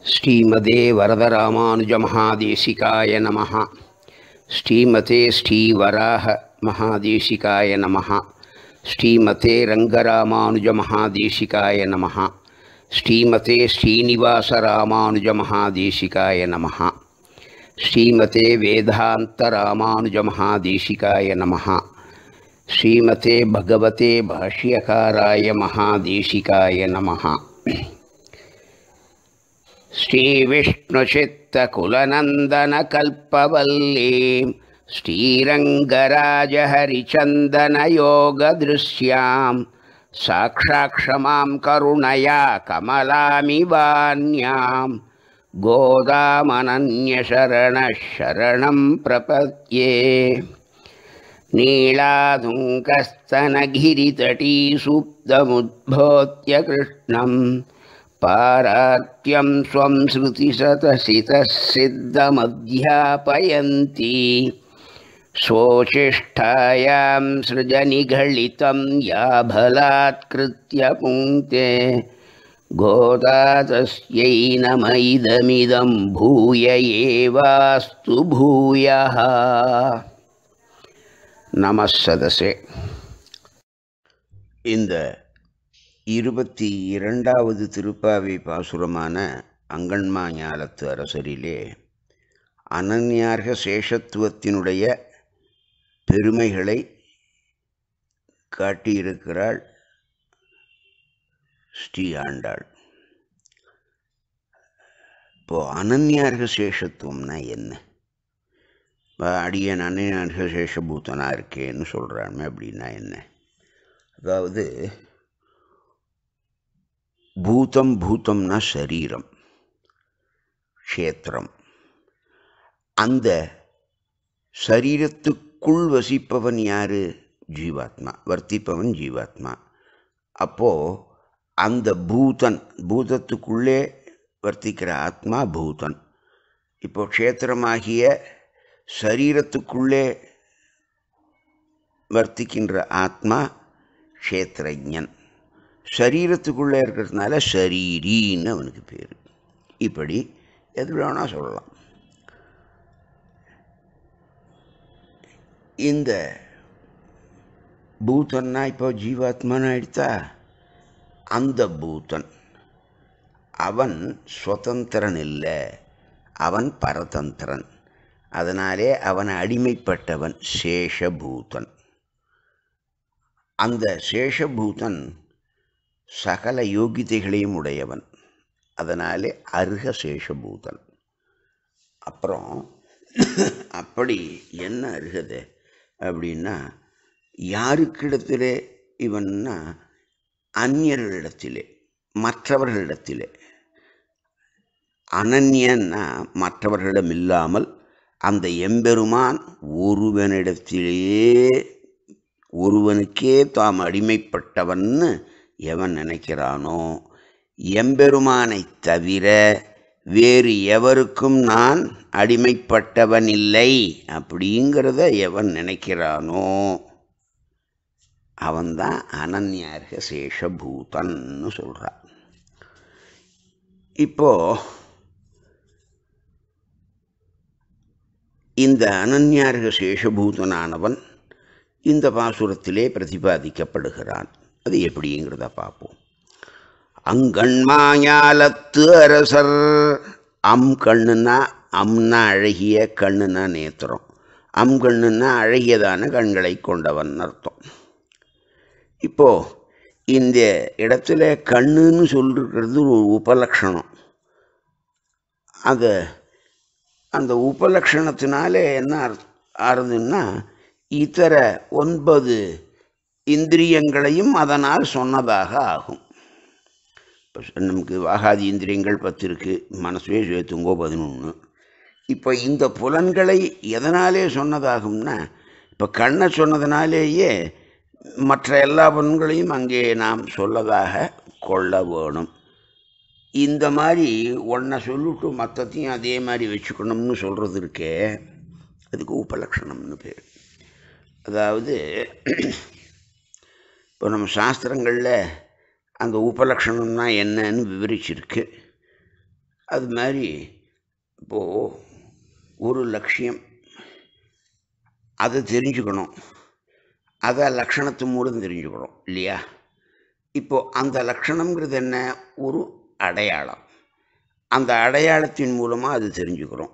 ஸ்ரீமதே வரதராமானுஜமகாதேசிகாய நமः ஸ்ரீமதே ஸ்ரீவராக மகாதேசிகாய நமः ஸ்ரீமதே ரங்கராமானுஜமகாதேசிகாய நமः ஸ்ரீமதே ஸ்ரீனிவாசராமானுஜமகாதேசிகாய நமः ஸ்ரீமதே வேதாந்தராமானுஜமகாதேசிகாய நமः ஸ்ரீமதே பகவதே பாஷ்யகாராய மகாதேசிகாய நமः श्रीविष्णुचित्तकुलनन्दनकल्पवल्लीं श्रीरङ्गराजहरिचन्दनयोगदृश्यां साक्षाक्षमां करुणया कमलामिवान्यां गोदामनन्यशरणः शरणं प्रपद्ये नीलाधुङ्कस्तनगिरितटीसुप्तमुद्भोत्य कृष्णम् पारात्यं स्वं श्रुतिशतसितः सिद्धमध्यापयन्ती स्वोचिष्ठायां सृजनिघलितं या बलात्कृत्य पुङ्क्ते गोदा तस्यै नम इदमिदं भूय एवास्तु भूयः नमः सदसे இந்த இருபத்தி இரண்டாவது திருப்பாவை பாசுரமான அங்கன்மா ஞாலத்து அரசரிலே அனன்யார்க சேஷத்துவத்தினுடைய பெருமைகளை காட்டியிருக்கிறாள் ஸ்ரீ ஆண்டாள் இப்போ அனன்யார்க சேஷத்துவம்னா என்ன அடியன் அனன்யார்க சேஷபூத்தனாக இருக்கேன்னு சொல்கிறாமே அப்படின்னா என்ன அதாவது பூதம் பூதம்னா சரீரம் க்ஷேத்திரம் அந்த சரீரத்துக்குள் வசிப்பவன் யாரு ஜீவாத்மா வர்த்திப்பவன் ஜீவாத்மா அப்போது அந்த பூதன் பூதத்துக்குள்ளே வர்த்திக்கிற ஆத்மா பூதன் இப்போ க்ஷேத்திரமாகிய சரீரத்துக்குள்ளே வர்த்திக்கின்ற ஆத்மா க்ஷேத்திரஜன் சரீரத்துக்குள்ளே இருக்கிறதுனால ஷரீரின்னு அவனுக்கு பேர் இப்படி எது வேணால் சொல்லலாம் இந்த பூத்தன்னா இப்போ ஜீவாத்மான்னு ஆயிடுத்தா அந்த பூத்தன் அவன் சுதந்திரன் இல்லை அவன் பரதந்திரன் அதனாலே அவன் அடிமைப்பட்டவன் சேஷபூதன் அந்த சேஷபூதன் சகல யோகிதைகளையும் உடையவன் அதனாலே அருக சேஷபூதன் அப்புறம் அப்படி என்ன அருகது அப்படின்னா யாருக்கிடத்திலே இவன்னா அந்நியர்களிடத்திலே மற்றவர்களிடத்திலே அனன்யன்னா மற்றவர்களிடம் இல்லாமல் அந்த எம்பெருமான் ஒருவனிடத்திலேயே ஒருவனுக்கே தாம் அடிமைப்பட்டவன்னு எவன் நினைக்கிறானோ எம்பெருமானை தவிர வேறு எவருக்கும் நான் அடிமைப்பட்டவன் இல்லை அப்படிங்கிறத எவன் நினைக்கிறானோ அவன்தான் அனன்யார்க சேஷபூதன்னு சொல்கிறான் இப்போ இந்த அனன்யார்க சேஷபூதனானவன் இந்த பாசுரத்திலே பிரதிபாதிக்கப்படுகிறான் அது எப்படிங்கிறத பார்ப்போம் அங்கண்மாயாலத்து அரசர் அம் கண்ணுனா அம்னா அழகிய கண்ணுனா நேத்திரம் அம் கண்ணுனா அழகியதான கண்களை கொண்டவன் அர்த்தம் இப்போ இந்த இடத்துல கண்ணுன்னு சொல்லிருக்கிறது ஒரு உபலக்ஷணம் அது அந்த உபலக்ஷணத்தினாலே என்ன ஆறுதுன்னா இதர ஒன்பது இந்திரியங்களையும் அதனால் சொன்னதாக ஆகும் இப்போ நமக்கு வாகாதி இந்திரியங்கள் பத்து இருக்குது மனசுவே சேர்த்துங்கோ பதினொன்று இப்போ இந்த புலன்களை எதனாலே சொன்னதாகும்னா இப்போ கண்ணை சொன்னதுனாலேயே மற்ற எல்லா புலன்களையும் அங்கே நாம் சொல்லதாக கொள்ள வேணும் இந்த மாதிரி ஒன்றை சொல்லிட்டு மற்றத்தையும் அதே மாதிரி வச்சுக்கணும்னு சொல்கிறது இருக்கே அதுக்கு உபலக்ஷணம்னு பேர் அதாவது இப்போ நம்ம சாஸ்திரங்களில் அந்த உபலக்ஷணம்னா என்னன்னு விவரிச்சிருக்கு அது மாதிரி இப்போது ஒரு லட்சியம் அதை தெரிஞ்சுக்கணும் அதை லக்ஷணத்து மூலம் தெரிஞ்சுக்கணும் இல்லையா இப்போது அந்த லக்ஷணம்ங்கிறது என்ன ஒரு அடையாளம் அந்த அடையாளத்தின் மூலமாக அது தெரிஞ்சுக்கிறோம்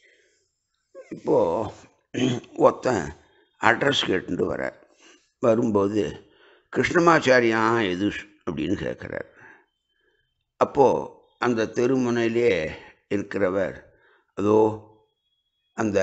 இப்போது ஒருத்தன் அட்ரஸ் கேட்டுட்டு வர வரும்போது கிருஷ்ணமாச்சாரியா எது அப்படின்னு கேட்குறார் அப்போது அந்த தெருமுனையிலே இருக்கிறவர் அதோ அந்த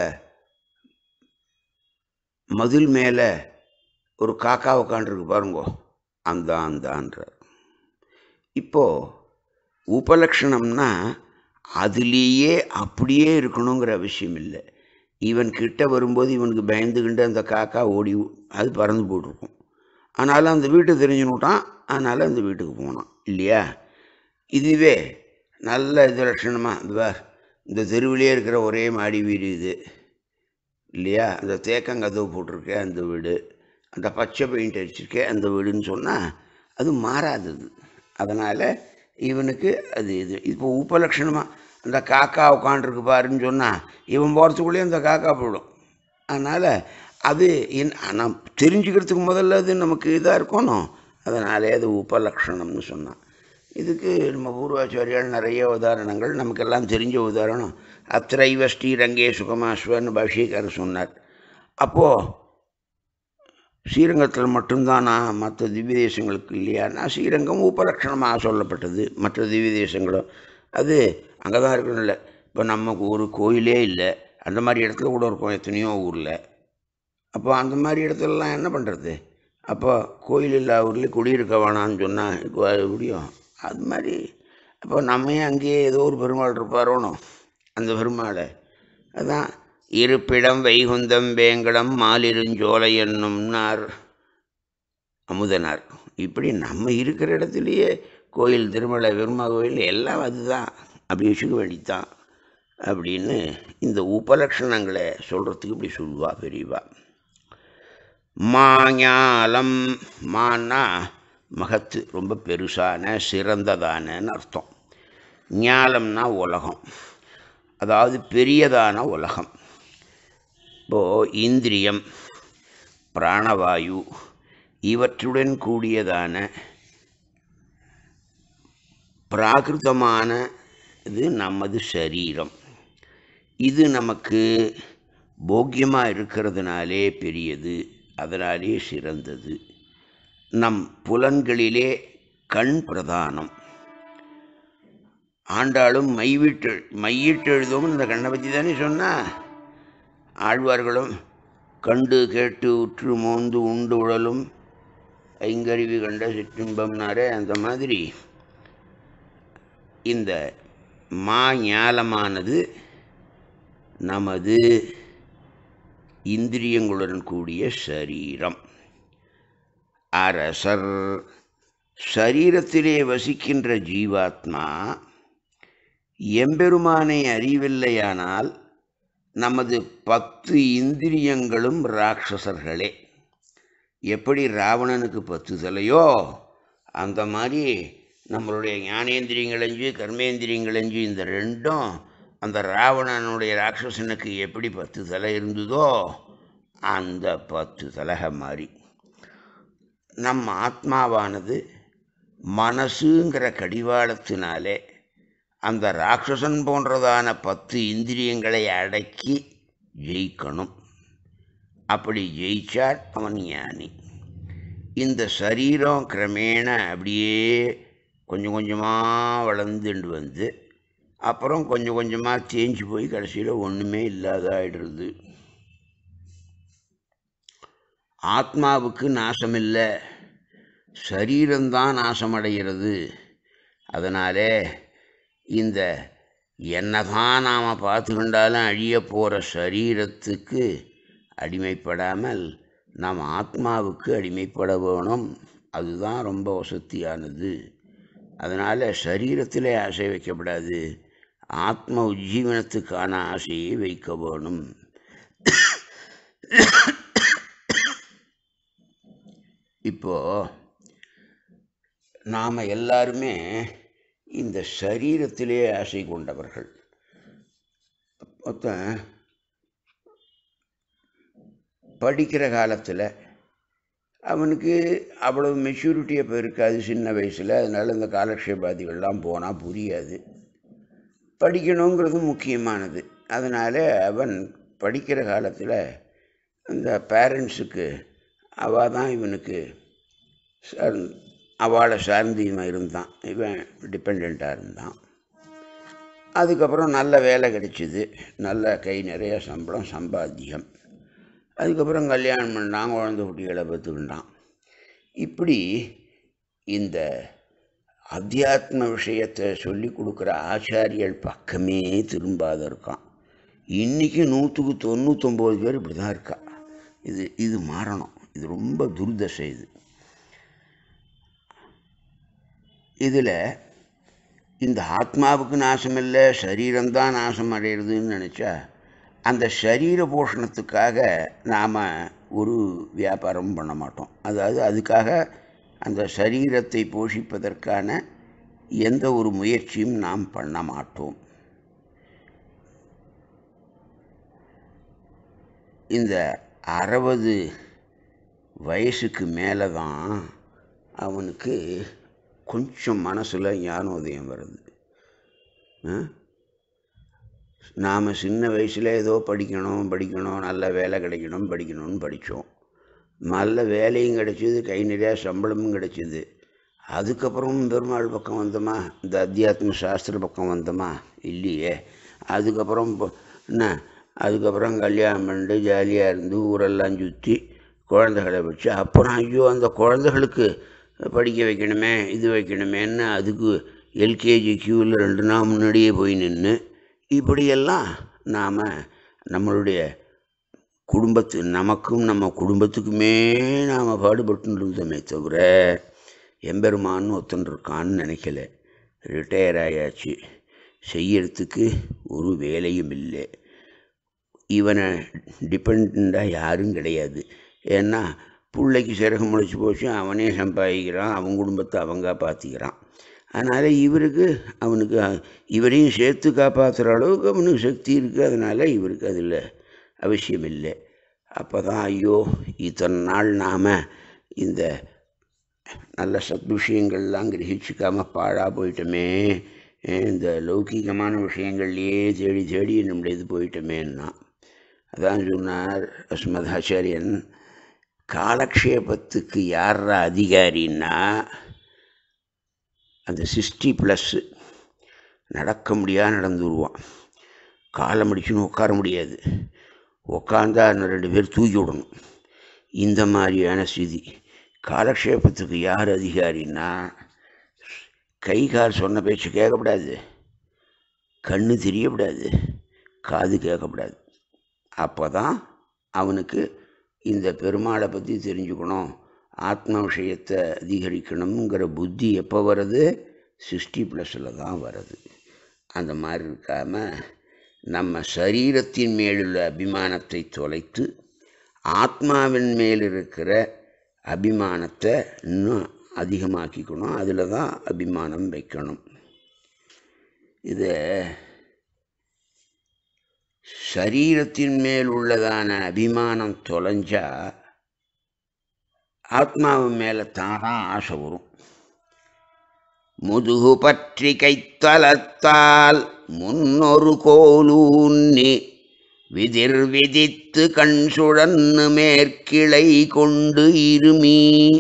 மதில் மேலே ஒரு காக்கா உட்காண்டிருக்கு பாருங்கோ அந்த அந்தான்றார் இப்போது உபலக்ஷணம்னா அதுலேயே அப்படியே இருக்கணுங்கிற அவசியம் இல்லை இவன் கிட்ட வரும்போது இவனுக்கு பயந்துக்கிண்டு அந்த காக்கா ஓடி அது பறந்து போட்டிருக்கும் ஆனாலும் அந்த வீட்டை தெரிஞ்சுனுட்டான் அதனால் அந்த வீட்டுக்கு போனான் இல்லையா இதுவே நல்ல இது லட்சணமாக இந்த பார் இந்த தெருவிலே இருக்கிற ஒரே மாடி வீடு இது இல்லையா அந்த தேக்கங்கதவு போட்டிருக்கே அந்த வீடு அந்த பச்சை பெயிண்ட் அடிச்சிருக்கே அந்த வீடுன்னு சொன்னால் அது மாறாதது அதனால் இவனுக்கு அது இது இப்போ உபலட்சணமாக அந்த காக்கா உட்காண்டிருக்கு பாருன்னு சொன்னால் இவன் போகிறதுக்குள்ளேயே அந்த காக்கா போயிடும் அதனால் அது என் ஆனால் தெரிஞ்சுக்கிறதுக்கு முதல்ல அது நமக்கு இதாக இருக்கணும் அதனாலே அது உபலக்ஷணம்னு சொன்னான் இதுக்கு நம்ம பூர்வாச்சாரியால் நிறைய உதாரணங்கள் நமக்கெல்லாம் தெரிஞ்ச உதாரணம் அத்திரைவ ஸ்ரீரங்கே சுகமாஸ்வன்னு பாஷிகாரர் சொன்னார் அப்போது ஸ்ரீரங்கத்தில் மட்டும்தானா மற்ற திவ்ய தேசங்களுக்கு இல்லையானா ஸ்ரீரங்கம் உபலட்சணமாக சொல்லப்பட்டது மற்ற திவ்ய தேசங்களும் அது அங்கே தான் இருக்கணும் இல்லை இப்போ நமக்கு ஒரு கோயிலே இல்லை அந்த மாதிரி இடத்துல கூட இருக்கும் எத்தனையோ ஊரில் அப்போ அந்த மாதிரி இடத்துலலாம் என்ன பண்ணுறது அப்போ கோயில் இல்லா ஊரில் குடியிருக்க வேணாம்னு சொன்னால் இப்போ அது முடியும் அது மாதிரி அப்போ நம்ம அங்கேயே ஏதோ ஒரு பெருமாள் இருப்பாரோனோ அந்த பெருமாளை அதான் இருப்பிடம் வைகுந்தம் வேங்கடம் மாலிருஞ்சோலை என்னும்னார் அமுதனார் இப்படி நம்ம இருக்கிற இடத்துலையே கோயில் திருமலை பெருமா கோயில் எல்லாம் அதுதான் அப்படி வச்சுக்க வேண்டித்தான் அப்படின்னு இந்த உபலட்சணங்களை சொல்கிறதுக்கு இப்படி சொல்லுவா பெரியவா மாஞாலம் மான்னா மகத்து ரொம்ப பெருசான சிறந்ததானன்னு அர்த்தம் ஞாலம்னா உலகம் அதாவது பெரியதான உலகம் இப்போது இந்திரியம் பிராணவாயு இவற்றுடன் கூடியதான பிராகிருதமான இது நமது சரீரம் இது நமக்கு போக்கியமாக இருக்கிறதுனாலே பெரியது அதனாலே சிறந்தது நம் புலன்களிலே கண் பிரதானம் ஆண்டாளும் மைவிட்டு மையிட்டு எழுதும் இந்த கண்ணை பற்றி தானே சொன்னா ஆழ்வார்களும் கண்டு கேட்டு உற்று மோந்து உண்டு உழலும் ஐங்கருவி கண்ட சிற்றின்பம்னாரே அந்த மாதிரி இந்த மா ஞாலமானது நமது இந்திரியங்களுடன் கூடிய சரீரம் அரசர் சரீரத்திலே வசிக்கின்ற ஜீவாத்மா எம்பெருமானை அறிவில்லையானால் நமது பத்து இந்திரியங்களும் ராட்சசர்களே எப்படி ராவணனுக்கு பத்து தலையோ அந்த மாதிரி நம்மளுடைய ஞானேந்திரியங்களஞ்சு கர்மேந்திரியங்களஞ்சு இந்த ரெண்டும் அந்த ராவணனுடைய ராட்சசனுக்கு எப்படி பத்து தலை இருந்ததோ அந்த பத்து தலகை மாதிரி நம் ஆத்மாவானது மனசுங்கிற கடிவாளத்தினாலே அந்த ராட்சசன் போன்றதான பத்து இந்திரியங்களை அடக்கி ஜெயிக்கணும் அப்படி ஜெயிச்சால் அவன் ஞானி இந்த சரீரம் கிரமேண அப்படியே கொஞ்சம் கொஞ்சமாக வளர்ந்துண்டு வந்து அப்புறம் கொஞ்சம் கொஞ்சமாக தேஞ்சு போய் கடைசியில் ஒன்றுமே இல்லாத ஆயிடுறது ஆத்மாவுக்கு நாசமில்லை சரீரம்தான் நாசமடைகிறது அதனாலே இந்த என்னதான் நாம் பார்த்துக்கிண்டாலும் அழிய போகிற சரீரத்துக்கு அடிமைப்படாமல் நாம் ஆத்மாவுக்கு அடிமைப்பட வேணும் அதுதான் ரொம்ப வசதியானது அதனால் சரீரத்திலே ஆசை வைக்கப்படாது ஆத்ம உஜ்ஜீவனத்துக்கான ஆசையை வைக்க வேணும் இப்போ நாம் எல்லாருமே இந்த சரீரத்திலே ஆசை கொண்டவர்கள் மொத்தம் படிக்கிற காலத்தில் அவனுக்கு அவ்வளவு மெச்சூரிட்டி அப்போ இருக்காது சின்ன வயசில் அதனால் இந்த காலக்ஷேபாதிகள்லாம் போனால் புரியாது படிக்கணுங்கிறது முக்கியமானது அதனால் அவன் படிக்கிற காலத்தில் இந்த பேரண்ட்ஸுக்கு அவள் தான் இவனுக்கு சார் அவளை சார்ந்து இவன் இருந்தான் இவன் டிபெண்ட்டாக இருந்தான் அதுக்கப்புறம் நல்ல வேலை கிடைச்சிது நல்ல கை நிறைய சம்பளம் சம்பாத்தியம் அதுக்கப்புறம் கல்யாணம் பண்ணான் குழந்தை குட்டிகளை பெற்றுக்கிட்டான் இப்படி இந்த அத்தியாத்ம விஷயத்தை சொல்லி கொடுக்குற ஆச்சாரியர்கள் பக்கமே திரும்பாத இருக்கான் இன்றைக்கி நூற்றுக்கு தொண்ணூத்தொம்பது பேர் இப்படி தான் இருக்கா இது இது மாறணும் இது ரொம்ப துர்தசை இது இதில் இந்த ஆத்மாவுக்கு நாசம் இல்லை சரீரம்தான் நாசம் அடையிறதுன்னு நினச்சா அந்த சரீர போஷணத்துக்காக நாம் ஒரு வியாபாரம் பண்ண மாட்டோம் அதாவது அதுக்காக அந்த சரீரத்தை போஷிப்பதற்கான எந்த ஒரு முயற்சியும் நாம் பண்ண மாட்டோம் இந்த அறுபது வயசுக்கு மேலே தான் அவனுக்கு கொஞ்சம் மனசில் ஞானோதயம் வருது நாம் சின்ன வயசில் ஏதோ படிக்கணும் படிக்கணும் நல்ல வேலை கிடைக்கணும் படிக்கணும்னு படித்தோம் நல்ல வேலையும் கிடைச்சிது கை நிறையா சம்பளமும் கிடைச்சிது அதுக்கப்புறம் பெருமாள் பக்கம் வந்தோமா இந்த அத்தியாத்ம சாஸ்திர பக்கம் வந்தோமா இல்லையே அதுக்கப்புறம் இப்போ என்ன அதுக்கப்புறம் கல்யாணம் பண்ணிட்டு ஜாலியாக இருந்து ஊரெல்லாம் சுற்றி குழந்தைகளை வச்சு அப்புறம் ஐயோ அந்த குழந்தைகளுக்கு படிக்க வைக்கணுமே இது வைக்கணுமேன்னு அதுக்கு எல்கேஜி க்யூவில் ரெண்டு நாள் முன்னாடியே போய் நின்று இப்படியெல்லாம் நாம் நம்மளுடைய குடும்பத்து நமக்கும் நம்ம குடும்பத்துக்குமே நாம் பாடுபட்டு இருந்தோமே தவிர எம்பெருமான்னு ஒருத்தன் இருக்கான்னு நினைக்கல ரிட்டையர் ஆயாச்சு செய்யறதுக்கு ஒரு வேலையும் இல்லை இவனை டிபெண்டாக யாரும் கிடையாது ஏன்னா பிள்ளைக்கு சிறகு முளைச்சி போச்சு அவனே சம்பாதிக்கிறான் அவன் குடும்பத்தை அவங்க பார்த்திக்கிறான் அதனால் இவருக்கு அவனுக்கு இவரையும் சேர்த்து காப்பாற்றுற அளவுக்கு அவனுக்கு சக்தி இருக்குது அதனால் இவருக்கு அதில் அவசியம் இல்லை அப்போ தான் ஐயோ இத்தனை நாள் நாம் இந்த நல்ல சத் விஷயங்கள்லாம் கிரகிச்சிக்காமல் பாழாக போயிட்டோமே இந்த லௌகீகமான விஷயங்கள்லையே தேடி தேடி நம்முடைய இது போயிட்டோமேன்னா அதான் சொன்னார் அஸ்மதாச்சாரியன் காலக்ஷேபத்துக்கு யாரா அதிகாரின்னா அந்த சிக்ஸ்டி ப்ளஸ்ஸு நடக்க முடியாது நடந்துருவான் காலை முடிச்சுன்னு உட்கார முடியாது உட்காந்தா இன்னும் ரெண்டு பேர் தூக்கி விடணும் இந்த மாதிரியான ஸ்திதி காலக்ஷேபத்துக்கு யார் அதிகாரின்னா கை கால் சொன்ன பேச்சு கேட்கக்கூடாது கண்ணு தெரியக்கூடாது காது கேட்கக்கூடாது அப்போ தான் அவனுக்கு இந்த பெருமாளை பற்றி தெரிஞ்சுக்கணும் ஆத்ம விஷயத்தை அதிகரிக்கணுங்கிற புத்தி எப்போ வருது சிக்ஸ்டி ப்ளஸில் தான் வருது அந்த மாதிரி இருக்காமல் நம்ம சரீரத்தின் மேலுள்ள அபிமானத்தை தொலைத்து ஆத்மாவின் மேல் இருக்கிற அபிமானத்தை இன்னும் அதிகமாக்கிக்கணும் அதில் தான் அபிமானம் வைக்கணும் இதை சரீரத்தின் மேல் உள்ளதான அபிமானம் தொலைஞ்சா ஆத்மாவின் மேலே தானாக ஆசை வரும் முதுகு பற்றி கைத்தலத்தால் முன்னொரு கோலூன்னி விதிர் விதித்து கண் சுழன்னு மேற்கிளை கொண்டு இருமி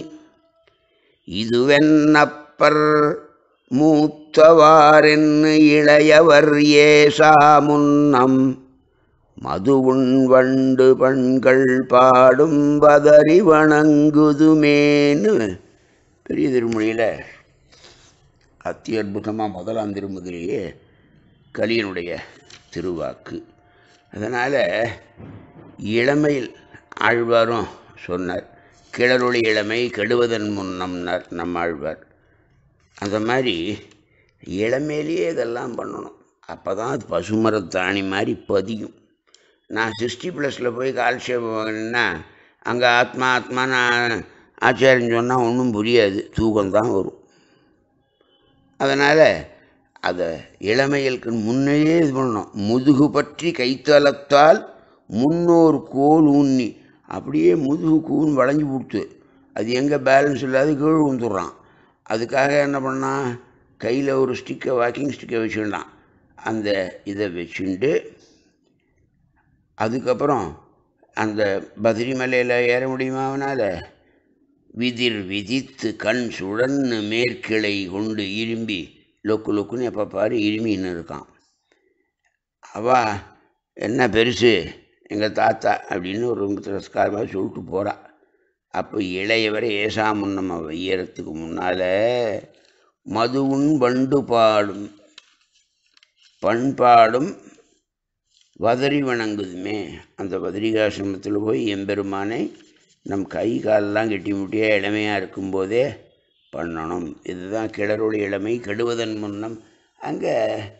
இதுவென்னப்பர் மூத்தவாரென்னு இளையவர் ஏசா முன்னம் மதுவுண் வண்டு பண்கள் பாடும் பதறி வணங்குதுமேன்னு பெரிய திருமொழியில் அத்தி அற்புதமாக முதலாம் திருமுதிலேயே கலியனுடைய திருவாக்கு அதனால் இளமையில் ஆழ்வாரும் சொன்னார் கிளறொளி இளமை கெடுவதன் முன்னம்னார் நம்ம ஆழ்வார் அந்த மாதிரி இளமையிலேயே இதெல்லாம் பண்ணணும் அப்போ தான் அது பசுமரத்தாணி மாதிரி பதியும் நான் சிக்ஸ்டி ப்ளஸில் போய் கால்சியம் வாங்கினா அங்கே ஆத்மா ஆத்மா நான் ஆச்சாரியன் சொன்னால் ஒன்றும் புரியாது தூக்கம்தான் வரும் அதனால் அதை இளமையலுக்கு முன்னையே இது பண்ணணும் முதுகு பற்றி கைத்தளத்தால் முன்னோர் கோல் ஊன்னி அப்படியே முதுகு கூன் வளைஞ்சு கொடுத்து அது எங்கே பேலன்ஸ் இல்லாத கீழ் விழுந்துடுறான் அதுக்காக என்ன பண்ணான் கையில் ஒரு ஸ்டிக்கை வாக்கிங் ஸ்டிக்கை வச்சுக்கிட்டான் அந்த இதை வச்சுண்டு அதுக்கப்புறம் அந்த பத்ரி மலையில் ஏற முடியுமா அவனால் விதிர் விதித்து கண் சுழன்னு மேற்கிளை கொண்டு இரும்பி லொக்கு லொக்குன்னு எப்போ பாரு இருமின்னு இருக்கான் அவா என்ன பெருசு எங்கள் தாத்தா அப்படின்னு ஒரு ரொம்ப திரஸ்காரமாக சொல்லிட்டு போகிறா அப்போ இளையவரை ஏசாமன் நம்ம வையறதுக்கு முன்னால் மதுவுன் வண்டு பாடும் பண்பாடும் வதறி வணங்குதுமே அந்த பத்ரிகாசிரமத்தில் போய் எம்பெருமானை நம் கை காலெல்லாம் கெட்டி முட்டியாக இளமையாக இருக்கும்போதே பண்ணணும் இதுதான் கிளறொளி இளமை கெடுவதன் முன்னம் அங்கே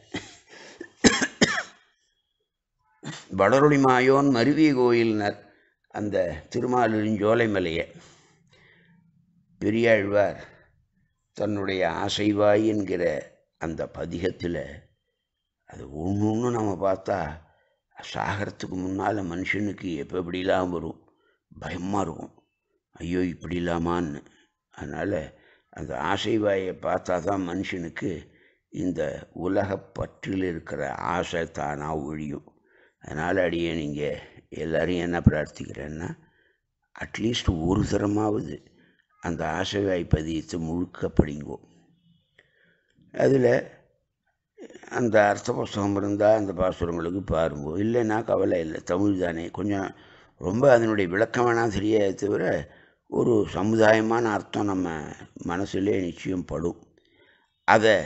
வடரொளி மாயோன் மருவி கோயில்னர் அந்த திருமாலிருஞ்சோலை மலையை பெரியாழ்வார் தன்னுடைய ஆசைவாய் என்கிற அந்த பதிகத்தில் அது ஒன்று ஒன்று நம்ம பார்த்தா சாகரத்துக்கு முன்னால் மனுஷனுக்கு எப்போ இப்படிலாம் வரும் பயமாக இருக்கும் ஐயோ இப்படி இல்லாமான்னு அதனால் அந்த ஆசைவாயை பார்த்தா தான் மனுஷனுக்கு இந்த உலகப் பற்றில் இருக்கிற ஆசை தானாக ஒழியும் அதனால் அடியே நீங்கள் எல்லோரும் என்ன பிரார்த்திக்கிறேன்னா அட்லீஸ்ட் ஒரு தரமாவது அந்த ஆசைவாய் பதியத்தை முழுக்க படிங்கோ அதில் அந்த அர்த்த புஸ்தகம் இருந்தால் அந்த பாசுரங்களுக்கு பாருங்கோ இல்லைன்னா கவலை இல்லை தமிழ் தானே கொஞ்சம் ரொம்ப அதனுடைய விளக்கம் வேணாம் தெரியாது தவிர ஒரு சமுதாயமான அர்த்தம் நம்ம மனசுலே நிச்சயம் படும் அதை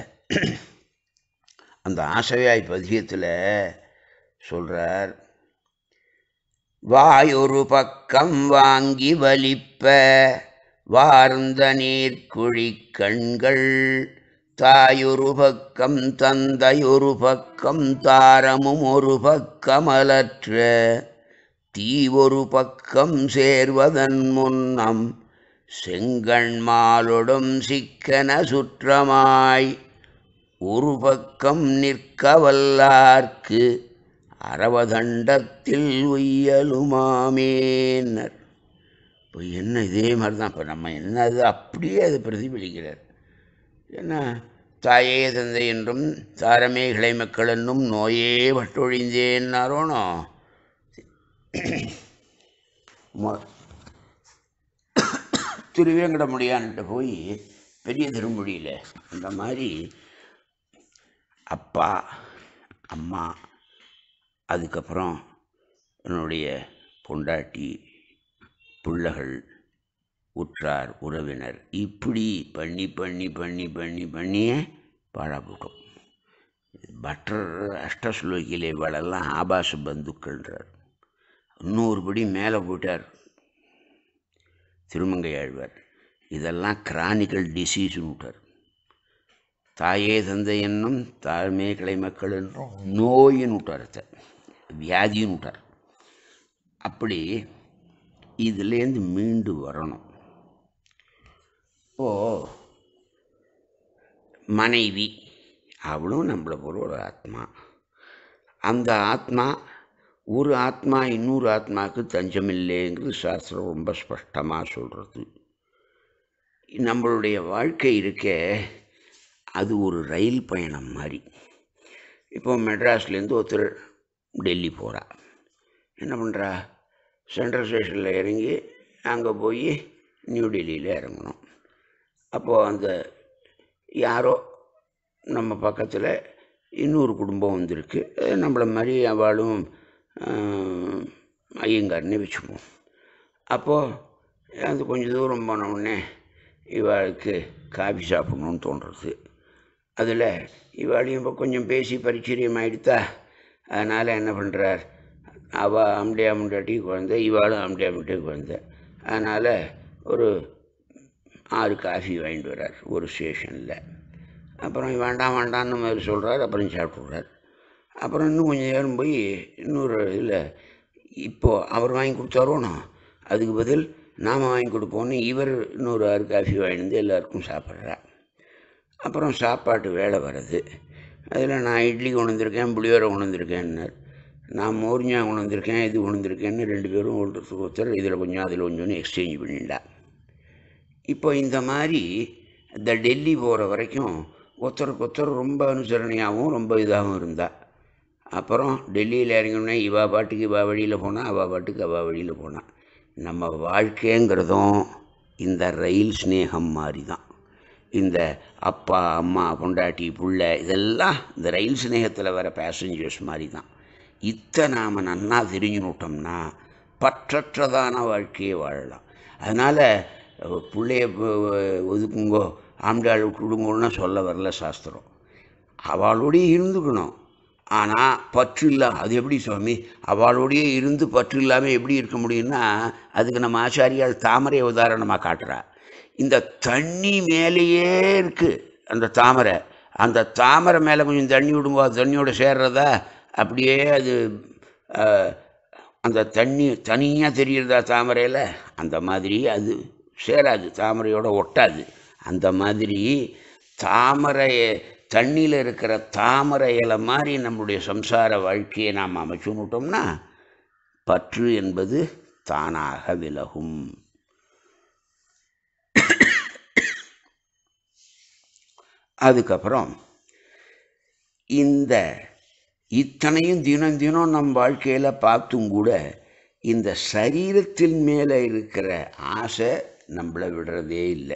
அந்த ஆசையாய் பதியத்தில் சொல்கிறார் வாயொரு பக்கம் வாங்கி வலிப்ப வார்ந்த நீர்க்குழி கண்கள் தாயொரு பக்கம் தந்தையொரு பக்கம் தாரமும் ஒரு பக்கமலற்ற தீ ஒரு பக்கம் சேர்வதன் முன்னம் செங்கண்மாலொடும் சிக்கன சுற்றமாய் ஒரு பக்கம் நிற்க வல்லார்க்கு அரவதண்டத்தில் உய்யலுமாமேனர் இப்போ என்ன இதே மாதிரி தான் இப்போ நம்ம என்னது அப்படியே அதை பிரதிபலிக்கிறார் ஏன்னா தாயே தந்தை என்றும் தாரமே கிளை மக்கள் என்னும் நோயே வட்டொழிந்தேன்னாரோனோ திருவேங்கடமுடியான்ட்டு போய் பெரிய திருமொழியில் இந்த மாதிரி அப்பா அம்மா அதுக்கப்புறம் என்னுடைய பொண்டாட்டி பிள்ளைகள் உற்றார் உறவினர் இப்படி பண்ணி பண்ணி பண்ணி பண்ணி பண்ணியே பாழாப்பட்டோம் பட்டர் அஷ்டஸ்லோகியிலே இவளெல்லாம் ஆபாச பந்துக்கள்ன்றார் இன்னொரு படி மேலே போயிட்டார் திருமங்கை ஆழ்வார் இதெல்லாம் கிரானிக்கல் டிசீஸ்னு விட்டார் தாயே தந்தை என்னும் தாழ்மே கிளை மக்கள் என்றும் நோயின்னு விட்டார் அதை வியாதின்னு விட்டார் அப்படி இதுலேருந்து மீண்டு வரணும் ஓ மனைவி அவளும் நம்மளை போல ஒரு ஆத்மா அந்த ஆத்மா ஒரு ஆத்மா இன்னொரு ஆத்மாவுக்கு தஞ்சமில்லைங்கிறது சாஸ்திரம் ரொம்ப ஸ்பஷ்டமாக சொல்கிறது நம்மளுடைய வாழ்க்கை இருக்க அது ஒரு ரயில் பயணம் மாதிரி இப்போ மெட்ராஸ்லேருந்து ஒருத்தர் டெல்லி போகிறா என்ன பண்ணுறா சென்ட்ரல் ஸ்டேஷனில் இறங்கி அங்கே போய் நியூ டெல்லியில் இறங்கணும் அப்போது அந்த யாரோ நம்ம பக்கத்தில் இன்னொரு குடும்பம் வந்திருக்கு நம்மளை மாதிரி அவளும் ஐயங்காரனே வச்சுக்குவோம் அப்போது அது கொஞ்சம் தூரம் போன உடனே இவாளுக்கு காஃபி சாப்பிட்ணுன்னு தோன்றுறது அதில் இவாளையும் இப்போ கொஞ்சம் பேசி பரிச்சரியம் ஆகிடுத்தா அதனால் என்ன பண்ணுறார் அவள் அம்டியா முண்டாட்டி குழந்தை இவாளும் அம்டியா முட்டாட்டி குழந்தை அதனால் ஒரு ஆறு காஃபி வாங்கிட்டு வர்றார் ஒரு ஸ்டேஷனில் அப்புறம் வேண்டாம் வேண்டாம்னு மாதிரி சொல்கிறார் அப்புறம் சாப்பிட்றார் அப்புறம் இன்னும் கொஞ்சம் நேரம் போய் இன்னொரு இதில் இப்போது அவர் வாங்கி கொடுத்தாரோனோ அதுக்கு பதில் நாம் வாங்கி கொடுப்போன்னு இவர் இன்னொரு ஆறு காஃபி வாங்கிட்டு வந்து எல்லாருக்கும் சாப்பிட்றா அப்புறம் சாப்பாட்டு வேலை வருது அதில் நான் இட்லி கொண்டு வந்திருக்கேன் புளியோரை கொண்டு வந்திருக்கேன்னார் நான் மோர்ஞா கொண்டு வந்திருக்கேன் இது கொண்டு வந்திருக்கேன்னு ரெண்டு பேரும் ஒருத்தருக்கு ஒருத்தர் இதில் கொஞ்சம் அதில் கொஞ்சம்னு எக்ஸ்சேஞ்ச் பண்ணிட்டா இப்போ இந்த மாதிரி இந்த டெல்லி போகிற வரைக்கும் ஒருத்தருக்கு ஒருத்தர் ரொம்ப அனுசரணையாகவும் ரொம்ப இதாகவும் இருந்தா அப்புறம் டெல்லியில் இறங்கினோடனே இவா பாட்டுக்கு இவா வழியில் போனால் அவள் பாட்டுக்கு அவள் வழியில் போனான் நம்ம வாழ்க்கைங்கிறதும் இந்த ரயில் ஸ்நேகம் மாதிரி தான் இந்த அப்பா அம்மா பொண்டாட்டி புள்ள இதெல்லாம் இந்த ரயில் சிநேகத்தில் வர பேசஞ்சர்ஸ் மாதிரி தான் இத்தை நாம் நன்னா தெரிஞ்சுனுட்டோம்னா பற்றற்றதான வாழ்க்கையை வாழலாம் அதனால் பிள்ளைய ஒதுக்குங்கோ ஆண்டாள் விட்டுடுங்கன்னு சொல்ல வரல சாஸ்திரம் அவளோடயே இருந்துக்கணும் ஆனால் பற்று இல்லா அது எப்படி சுவாமி அவளோடயே இருந்து பற்று இல்லாமல் எப்படி இருக்க முடியும்னா அதுக்கு நம்ம ஆச்சாரியால் தாமரை உதாரணமாக காட்டுறா இந்த தண்ணி மேலேயே இருக்குது அந்த தாமரை அந்த தாமரை மேலே கொஞ்சம் தண்ணி விடுங்க அது தண்ணியோட சேர்றதா அப்படியே அது அஹ், அந்த தண்ணி தனியாக தெரியுறதா தாமரையில் அந்த மாதிரி அது சேராது தாமரையோட ஒட்டாது அந்த மாதிரி தாமரை தண்ணியில் இருக்கிற தாமரை இலை மாதிரி நம்முடைய சம்சார வாழ்க்கையை நாம் அமைச்சுன்னுட்டோம்னா பற்று என்பது தானாக விலகும் அதுக்கப்புறம் இந்த இத்தனையும் தினம் தினம் நம் வாழ்க்கையில் பார்த்தும் கூட இந்த சரீரத்தின் மேலே இருக்கிற ஆசை நம்மளை விடுறதே இல்லை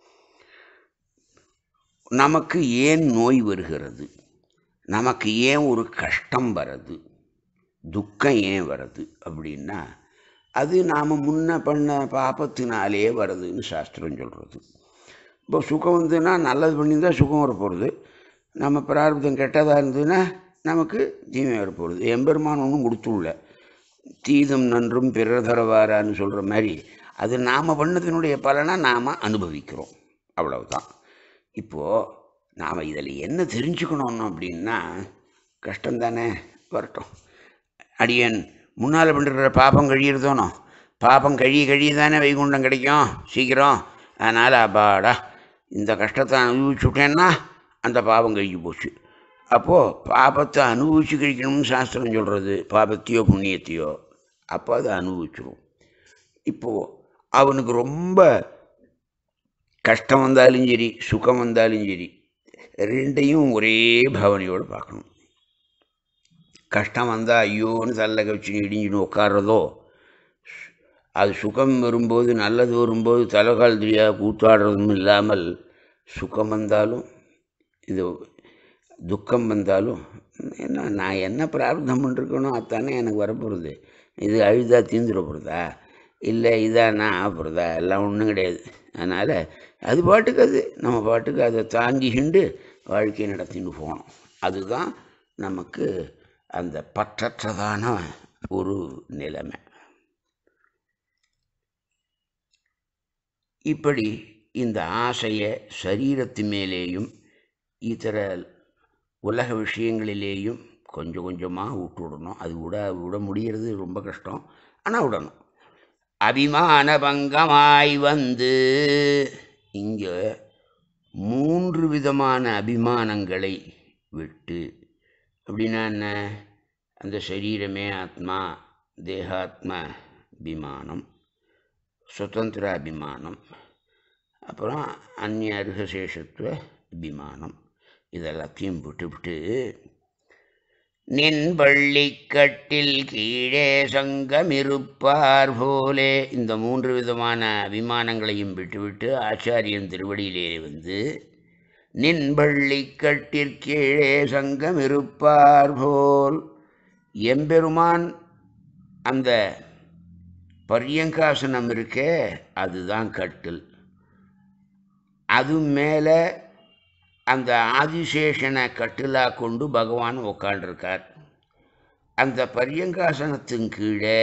நமக்கு ஏன் நோய் வருகிறது நமக்கு ஏன் ஒரு கஷ்டம் வருது துக்கம் ஏன் வருது அப்படின்னா அது நாம் முன்ன பண்ண பாப்பத்தினாலே வருதுன்னு சாஸ்திரம் சொல்கிறது இப்போ சுகம் வந்ததுன்னா நல்லது பண்ணியிருந்தா சுகம் வரப்போகிறது நம்ம பிராரப்தம் கெட்டதாக இருந்ததுன்னா நமக்கு தீமை வரப்போகிறது எம்பெருமான் ஒன்றும் கொடுத்துள்ள தீதும் நன்றும் பிறர் தரவாரான்னு சொல்கிற மாதிரி அது நாம் பண்ணதினுடைய பலனை நாம் அனுபவிக்கிறோம் அவ்வளவுதான் இப்போது நாம் இதில் என்ன தெரிஞ்சுக்கணும் அப்படின்னா கஷ்டம் தானே வரட்டும் அடியன் முன்னால் பண்ணுற பாப்பம் கழியிறதோனோ பாப்பம் கழிய கழிய தானே வைகுண்டம் கிடைக்கும் சீக்கிரம் அதனால் அப்பாடா இந்த கஷ்டத்தை அனுபவிச்சுட்டேன்னா அந்த பாவம் கழிஞ்சு போச்சு அப்போது பாபத்தை அனுபவிச்சு கழிக்கணும்னு சாஸ்திரம் சொல்கிறது பாபத்தையோ புண்ணியத்தையோ அப்போ அதை அனுபவிச்சிரும் இப்போது அவனுக்கு ரொம்ப கஷ்டம் வந்தாலும் சரி சுகம் வந்தாலும் சரி ரெண்டையும் ஒரே பாவனையோடு பார்க்கணும் கஷ்டம் வந்தால் ஐயோன்னு தள்ள கவிச்சு இடிஞ்சுன்னு உட்கார்றதோ அது சுகம் வரும்போது நல்லது வரும்போது தலைகால் தெரியாது கூத்தாடுறதும் இல்லாமல் சுகம் வந்தாலும் இது துக்கம் வந்தாலும் என்ன நான் என்ன பிரார்த்தம் பண்ணிருக்கணும் அதானே எனக்கு வரப்போகிறது இது அழுதா தீந்துட போகிறதா இல்லை இதானா ஆகிறதா எல்லாம் ஒன்றும் கிடையாது அதனால் அது பாட்டுக்கு அது நம்ம பாட்டுக்கு அதை தாங்கிக்கிண்டு வாழ்க்கையை நடத்தின்னு போகணும் அதுதான் நமக்கு அந்த பற்றற்றதான ஒரு நிலைமை இப்படி இந்த ஆசையை சரீரத்து மேலேயும் இதர உலக விஷயங்களிலேயும் கொஞ்சம் கொஞ்சமாக விட்டு விடணும் அது விட விட முடிகிறது ரொம்ப கஷ்டம் ஆனால் விடணும் அபிமான பங்கமாய் வந்து இங்கே மூன்று விதமான அபிமானங்களை விட்டு அப்படின்னா என்ன அந்த சரீரமே ஆத்மா தேகாத்ம அபிமானம் சுதந்திர அபிமானம் அப்புறம் அந்நிய அருகசேஷத்துவ அபிமானம் இதெல்லாத்தையும் விட்டுவிட்டு நின் பள்ளிக்கட்டில் கீழே சங்கமிருப்பார் போலே இந்த மூன்று விதமான அபிமானங்களையும் விட்டுவிட்டு ஆச்சாரியன் திருவடியிலே வந்து நின் பள்ளிக்கட்டிற்கீழே சங்கமிருப்பார் போல் எம்பெருமான் அந்த பரியங்காசனம் இருக்கே அதுதான் கட்டில் அது மேலே அந்த ஆதிசேஷனை கட்டிலாக கொண்டு பகவான் உட்காண்டிருக்கார் அந்த பரியங்காசனத்தின் கீழே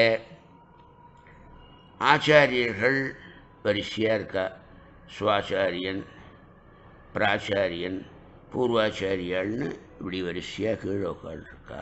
ஆச்சாரியர்கள் வரிசையாக இருக்கா சுவாச்சாரியன் பிராச்சாரியன் பூர்வாச்சாரியாள்னு இப்படி வரிசையாக கீழே உட்காந்துருக்கா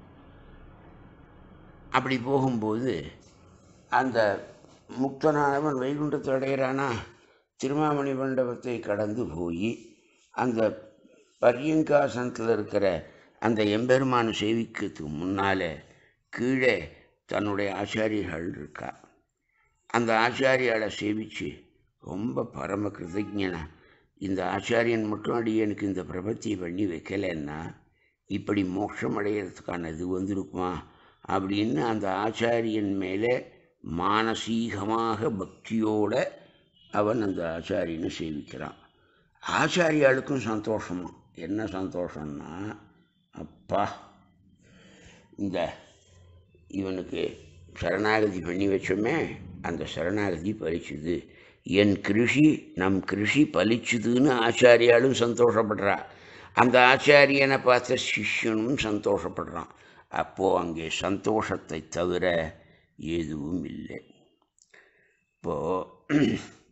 அப்படி போகும்போது அந்த முக்தனானவன் வைகுண்டத்தை அடைகிறானா திருமாமணி மண்டபத்தை கடந்து போய் அந்த பரியங்காசனத்தில் இருக்கிற அந்த எம்பெருமான் சேவிக்கிறதுக்கு முன்னால் கீழே தன்னுடைய ஆச்சாரியர்கள் இருக்கா அந்த ஆச்சாரியாலை சேவித்து ரொம்ப பரம கிருதஜனா இந்த ஆச்சாரியன் மட்டும் அடியனுக்கு இந்த பிரபத்தியை பண்ணி வைக்கலைன்னா இப்படி மோட்சம் அடையிறதுக்கான இது வந்திருக்குமா அப்படின்னு அந்த ஆச்சாரியன் மேலே மானசீகமாக பக்தியோட அவன் அந்த ஆச்சாரியனை சேவிக்கிறான் ஆச்சாரியாளுக்கும் சந்தோஷமா என்ன சந்தோஷம்னா அப்பா இந்த இவனுக்கு சரணாகதி பண்ணி வச்சோமே அந்த சரணாகதி பலிச்சுது என் கிருஷி நம் கிருஷி பலிச்சுதுன்னு ஆச்சாரியாலும் சந்தோஷப்படுறா அந்த ஆச்சாரியனை பார்த்த சிஷ்யனும் சந்தோஷப்படுறான் அப்போது அங்கே சந்தோஷத்தை தவிர எதுவும் இல்லை இப்போது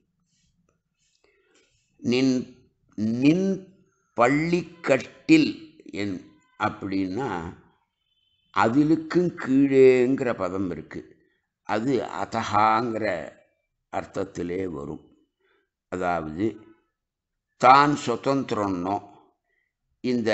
நின் நின் பள்ளிக்கட்டில் என் அப்படின்னா அதிலுக்கும் கீழேங்கிற பதம் இருக்குது அது அதகாங்கிற அர்த்தத்திலே வரும் அதாவது தான் சுதந்திரம்னோ இந்த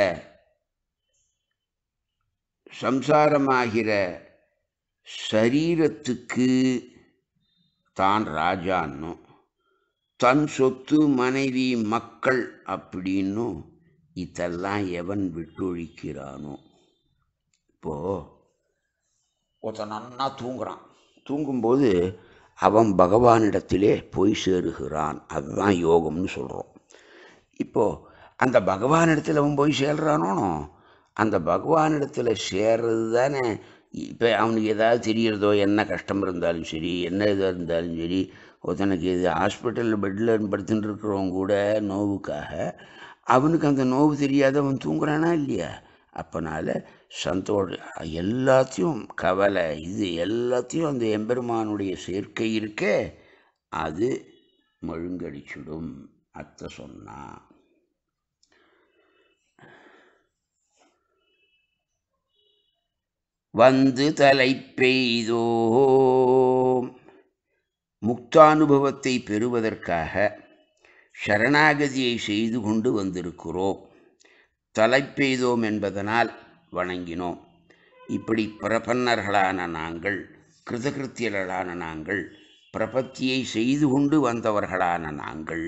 சம்சாரமாகிற சரீரத்துக்கு தான் ராஜான்னோ தன் சொத்து மனைவி மக்கள் அப்படின்னும் இதெல்லாம் எவன் விட்டொழிக்கிறானோ இப்போது ஒருத்தன் நன்னா தூங்குறான் தூங்கும்போது அவன் பகவானிடத்திலே போய் சேருகிறான் அதுதான் யோகம்னு சொல்கிறோம் இப்போது அந்த பகவானிடத்தில் அவன் போய் சேர்றானோ அந்த பகவானிடத்தில் சேர்றது தானே இப்போ அவனுக்கு ஏதாவது தெரியறதோ என்ன கஷ்டம் இருந்தாலும் சரி என்ன இதாக இருந்தாலும் சரி ஒருத்தனுக்கு இது ஹாஸ்பிட்டலில் பெட்டில் படுத்துட்டு இருக்கிறவங்க கூட நோவுக்காக அவனுக்கு அந்த நோவு தெரியாத அவன் தூங்குறானா இல்லையா அப்போனால சந்தோஷம் எல்லாத்தையும் கவலை இது எல்லாத்தையும் அந்த எம்பெருமானுடைய சேர்க்கை இருக்கே அது மழுங்கடிச்சிடும் அத்தை சொன்னா வந்து தலை பெய்தோம் முக்தானுபவத்தை பெறுவதற்காக சரணாகதியை செய்து கொண்டு வந்திருக்கிறோம் தலைப்பெய்தோம் என்பதனால் வணங்கினோம் இப்படி பிரபன்னர்களான நாங்கள் கிருதகிருத்தியர்களான நாங்கள் பிரபத்தியை செய்து கொண்டு வந்தவர்களான நாங்கள்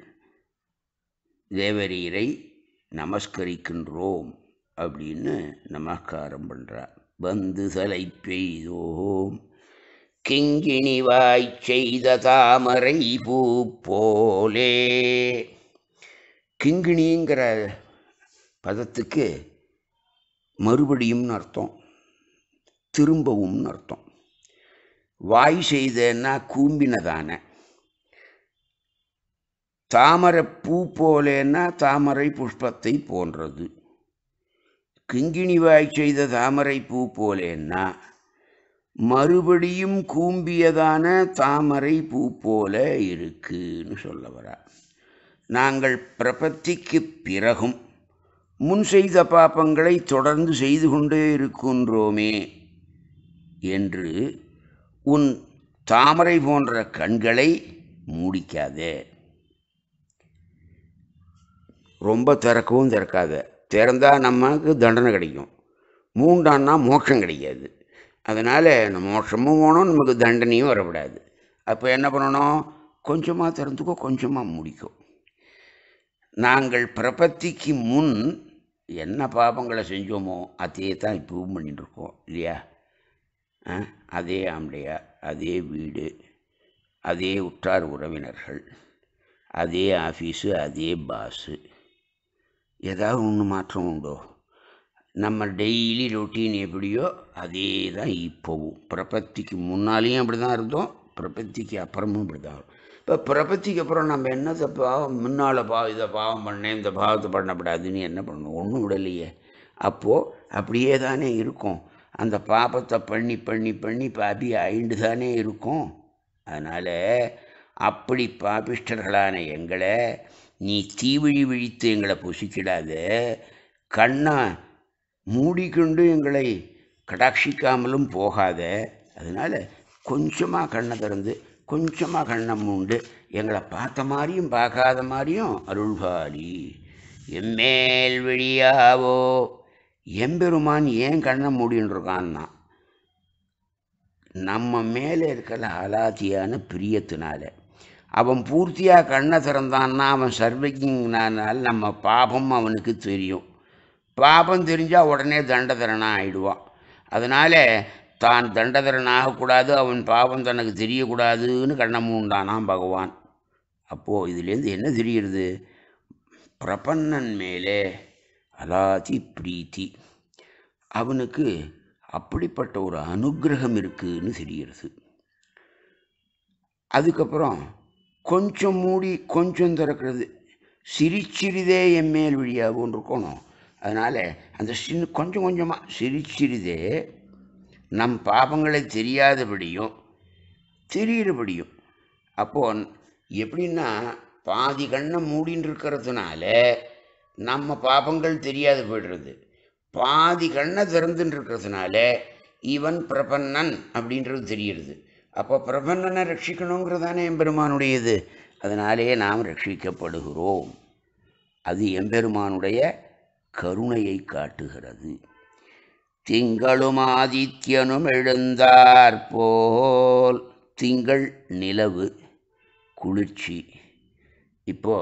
தேவரீரை நமஸ்கரிக்கின்றோம் அப்படின்னு நமஸ்காரம் பண்ணுறார் வந்து தலை பெய்தோம் கிங்கிணி வாய் செய்த தாமரை பூ போலே கிங்கிணிங்கிற பதத்துக்கு மறுபடியும்னு அர்த்தம் திரும்பவும்னு அர்த்தம் வாய் செய்தன்னா கூம்பினதான தாமரை பூ போலேன்னா தாமரை புஷ்பத்தை போன்றது கிங்கிணி வாய் செய்த தாமரை பூ போலேன்னா மறுபடியும் கூம்பியதான தாமரை பூ போல இருக்குன்னு சொல்ல வரா நாங்கள் பிரபத்திக்கு பிறகும் முன் செய்த பாப்பங்களை தொடர்ந்து செய்து கொண்டே இருக்கின்றோமே என்று உன் தாமரை போன்ற கண்களை மூடிக்காதே ரொம்ப திறக்கவும் திறக்காத திறந்தால் நமக்கு தண்டனை கிடைக்கும் மூண்டான்னா மோட்சம் கிடைக்காது அதனால் நம்ம மோட்சமும் போகணும் நமக்கு தண்டனையும் வரக்கூடாது அப்போ என்ன பண்ணணும் கொஞ்சமாக திறந்துக்கோ கொஞ்சமாக முடிக்கோ நாங்கள் பிரபத்திக்கு முன் என்ன பாபங்களை செஞ்சோமோ அதே தான் இப்பவும் பண்ணிட்டு இருக்கோம் இல்லையா ஆ, அதே ஆம்பளையா அதே வீடு அதே உற்றார் உறவினர்கள் அதே ஆஃபீஸு அதே பாஸு ஏதாவது ஒன்று மாற்றம் உண்டோ நம்ம டெய்லி ரொட்டீன் எப்படியோ அதே தான் இப்போவும் பிரபத்திக்கு முன்னாலேயும் அப்படி தான் இருந்தோம் பிரபத்திக்கு அப்புறமும் இப்படி தான் இப்போ பிரபத்திக்கு அப்புறம் நம்ம என்னத்தை பாவம் முன்னால் பா இதை பாவம் பண்ணேன் இந்த பாவத்தை பண்ணக்கூடாதுன்னு என்ன பண்ணணும் ஒன்றும் விடலையே அப்போது அப்படியே தானே இருக்கும் அந்த பாபத்தை பண்ணி பண்ணி பண்ணி பாபி ஆயிண்டு தானே இருக்கும் அதனால் அப்படி பாபிஷ்டர்களான எங்களை நீ தீவிழி விழித்து எங்களை புசிக்கிடாத கண்ணை மூடிக்கொண்டு எங்களை கடாட்சிக்காமலும் போகாத அதனால் கொஞ்சமாக கண்ணை திறந்து கொஞ்சமாக கண்ணை மூண்டு எங்களை பார்த்த மாதிரியும் பார்க்காத மாதிரியும் அருள்பாலி எம்மேல் விழியாவோ எம்பெருமான் ஏன் கண்ணை மூடின்னு இருக்கான்னா நம்ம மேலே இருக்கிற அலாதியான பிரியத்தினால அவன் பூர்த்தியாக கண்ணை திறந்தான்னா அவன் சர்வஜனால நம்ம பாபம் அவனுக்கு தெரியும் பாபம் தெரிஞ்சால் உடனே தண்டதரனாக ஆயிடுவான் அதனால் தான் தண்டதரன் ஆகக்கூடாது அவன் பாவம் தனக்கு தெரியக்கூடாதுன்னு கண்ணை மூண்டானாம் பகவான் அப்போது இதுலேருந்து என்ன தெரிகிறது பிரபன்னன் மேலே அலாதி பிரீத்தி அவனுக்கு அப்படிப்பட்ட ஒரு அனுக்கிரகம் இருக்குன்னு தெரிகிறது அதுக்கப்புறம் கொஞ்சம் மூடி கொஞ்சம் திறக்கிறது சிரிச்சிறிதே என் மேல் விழியாகவும் இருக்கணும் அதனால் அந்த சின்ன கொஞ்சம் கொஞ்சமாக சிரிச்சிறிதே நம் பாபங்களை தெரியாதபடியும் தெரிகிறபடியும் அப்போது எப்படின்னா பாதி கண்ணை மூடின்னு இருக்கிறதுனால நம்ம பாபங்கள் தெரியாது போய்டுறது பாதி கண்ணை திறந்துன்னு இருக்கிறதுனால இவன் பிரபன்னன் அப்படின்றது தெரியுது அப்போ பிரபன்னனை ரட்சிக்கணுங்கிறதானே எம்பெருமானுடையது அதனாலே நாம் ரட்சிக்கப்படுகிறோம் அது எம்பெருமானுடைய கருணையை காட்டுகிறது திங்களும் ஆதித்யனும் எழுந்தார் போல் திங்கள் நிலவு குளிர்ச்சி இப்போ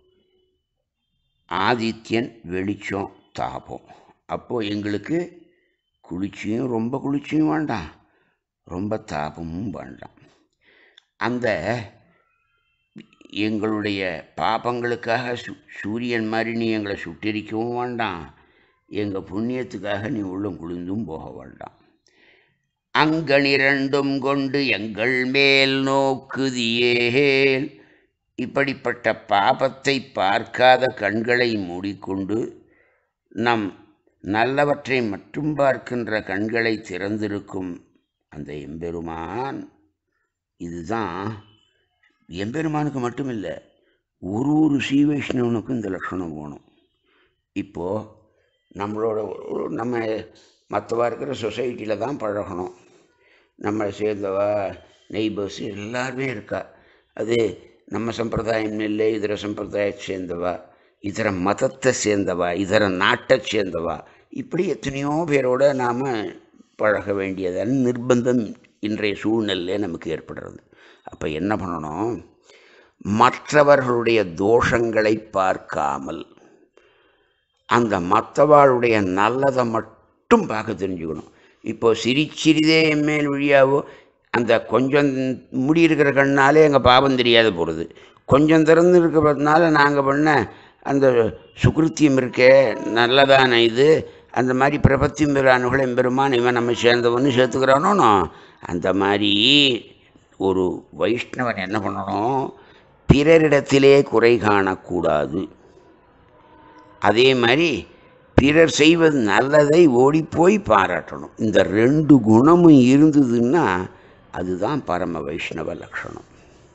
ஆதித்யன் வெளிச்சம் தாபம் அப்போது எங்களுக்கு குளிர்ச்சியும் ரொம்ப குளிர்ச்சியும் வேண்டாம் ரொம்ப தாபமும் வேண்டாம் அந்த எங்களுடைய பாபங்களுக்காக சு சூரியன் மாதிரி நீ எங்களை சுட்டெரிக்கவும் வேண்டாம் எங்கள் புண்ணியத்துக்காக நீ உள்ளம் குளிர்ந்தும் போக வேண்டாம் அங்கனிரண்டும் கொண்டு எங்கள் மேல் நோக்குதியேல் இப்படிப்பட்ட பாபத்தை பார்க்காத கண்களை மூடிக்கொண்டு நம் நல்லவற்றை மட்டும் பார்க்கின்ற கண்களை திறந்திருக்கும் அந்த எம்பெருமான் இதுதான் எம்பெருமானுக்கு மட்டும் இல்லை ஒரு ஒரு ஸ்ரீ வைஷ்ணவனுக்கும் இந்த லட்சணம் வேணும் இப்போது நம்மளோட ஒரு- நம்ம மற்றவா இருக்கிற சொசைட்டியில் தான் பழகணும் நம்மளை சேர்ந்தவா நெய்பர்ஸ் எல்லாருமே இருக்கா அது நம்ம சம்பிரதாயம் இல்லை இதர சம்பிரதாயத்தை சேர்ந்தவா இதர மதத்தை சேர்ந்தவா இதர நாட்டை சேர்ந்தவா இப்படி எத்தனையோ பேரோட நாம் பழக வேண்டியதான நிர்பந்தம் இன்றைய சூழ்நிலையிலே நமக்கு ஏற்படுறது அப்போ என்ன பண்ணணும் மற்றவர்களுடைய தோஷங்களை பார்க்காமல் அந்த மற்றவாளுடைய நல்லதை மட்டும் பார்க்க தெரிஞ்சுக்கணும் இப்போ சிரிச்சிறிதே என் மேல் வழியாவோ அந்த கொஞ்சம் முடி இருக்கிற கண்ணாலே எங்கள் பாவம் தெரியாத போகிறது கொஞ்சம் திறந்து இருக்கிறதுனால நாங்கள் பண்ண அந்த சுகிருத்தியம் இருக்கே நல்லதான இது அந்த மாதிரி பிரபத்தியம் பெறானுகளை எம்பெருமான் இவன் நம்ம சேர்ந்தவன்னு சேர்த்துக்கிறானோ அந்த மாதிரி ஒரு வைஷ்ணவன் என்ன பண்ணணும் பிறரிடத்திலே குறை காணக்கூடாது அதே மாதிரி பிறர் செய்வது நல்லதை ஓடிப்போய் பாராட்டணும் இந்த ரெண்டு குணமும் இருந்ததுன்னா அதுதான் பரம வைஷ்ணவ லட்சணம்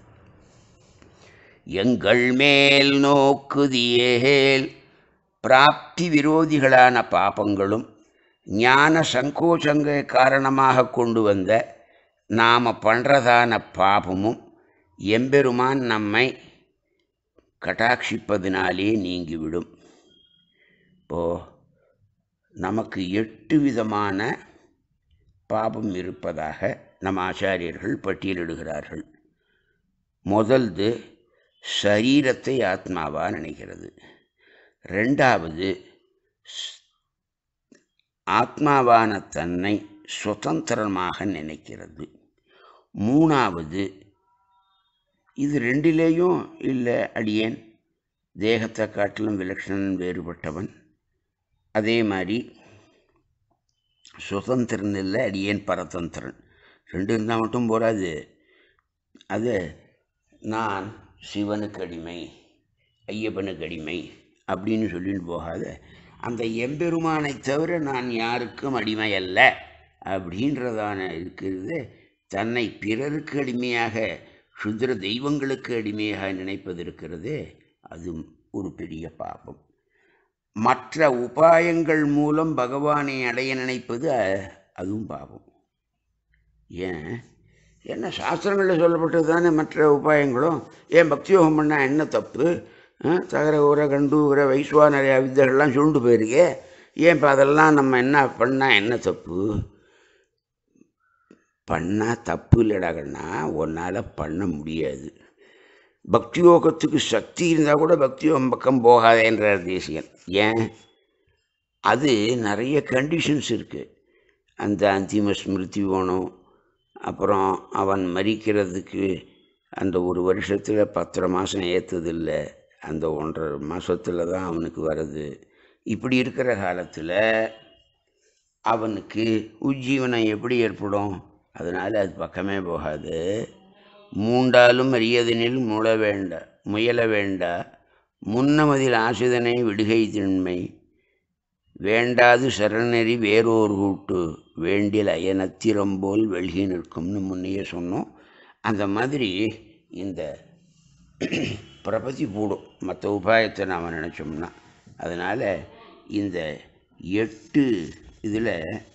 எங்கள் மேல் நோக்குதியேல் பிராப்தி விரோதிகளான பாபங்களும் ஞான சங்கோச்சங்க காரணமாக கொண்டு வந்த நாம் பண்ணுறதான பாபமும் எம்பெருமான் நம்மை கட்டாட்சிப்பதினாலே நீங்கிவிடும் இப்போது நமக்கு எட்டு விதமான பாபம் இருப்பதாக நம் ஆச்சாரியர்கள் பட்டியலிடுகிறார்கள் முதல்து சரீரத்தை ஆத்மாவா நினைக்கிறது ரெண்டாவது ஸ்- ஆத்மாவான தன்னை சுதந்திரமாக நினைக்கிறது மூணாவது இது ரெண்டிலேயும் இல்லை அடியேன் தேகத்தை காட்டிலும் விலட்சணன் வேறுபட்டவன் அதே மாதிரி சுதந்திரன் இல்லை அடியேன் பரதந்திரன் ரெண்டு இருந்தால் மட்டும் போராது அது நான் சிவனுக்கு அடிமை ஐயப்பனுக்கு அடிமை அப்படின்னு சொல்லிட்டு போகாத அந்த எம்பெருமானை தவிர நான் யாருக்கும் அடிமை அல்ல அப்படின்றதான இருக்கிறது தன்னை பிறருக்கு அடிமையாக சுத்திர தெய்வங்களுக்கு அடிமையாக நினைப்பது இருக்கிறது அது ஒரு பெரிய பாபம் மற்ற உபாயங்கள் மூலம் பகவானை அடைய நினைப்பது அ- அதுவும் பாவம் ஏன் என்ன சாஸ்திரங்களில் சொல்லப்பட்டது தானே மற்ற உபாயங்களும் ஏன் பக்தி யோகம் பண்ணால் என்ன தப்பு ஆ, தகர ஊரை கண்டு ஊரை வைஸ்வா நிறையா வித்தைகள்லாம் சுருண்டு போயிருக்கே ஏன் இப்போ அதெல்லாம் நம்ம என்ன பண்ணால் என்ன தப்பு பண்ணால் தப்பு இல்லைடா கண்ணா உன்னால் பண்ண முடியாது பக்தி யோகத்துக்கு சக்தி இருந்தால் கூட பக்தி யோகம் பக்கம் போகாதேன்றார் தேசியன் ஏன் அது நிறைய கண்டிஷன்ஸ் இருக்குது அந்த அந்திம ஸ்மிருதி வேணும் அப்புறம் அவன் மறிக்கிறதுக்கு அந்த ஒரு வருஷத்தில் பத்தரை மாதம் ஏற்றதில்லை அந்த ஒன்றரை மாதத்தில் தான் அவனுக்கு வருது இப்படி இருக்கிற காலத்தில் அவனுக்கு உஜ்ஜீவனம் எப்படி ஏற்படும் அதனால் அது பக்கமே போகாது மூண்டாலும் அறியதனில் முழ வேண்ட முயல வேண்டா முன்னமதில் ஆசிதனை விடுகை திண்மை வேண்டாது சரணறி வேறோர் கூட்டு வேண்டில் அயனத்திரம்போல் வெள்கி நிற்கும்னு முன்னையே சொன்னோம் அந்த மாதிரி இந்த பிரபதி கூடும் மற்ற உபாயத்தை நாம் நினச்சோம்னா அதனால் இந்த எட்டு இதில்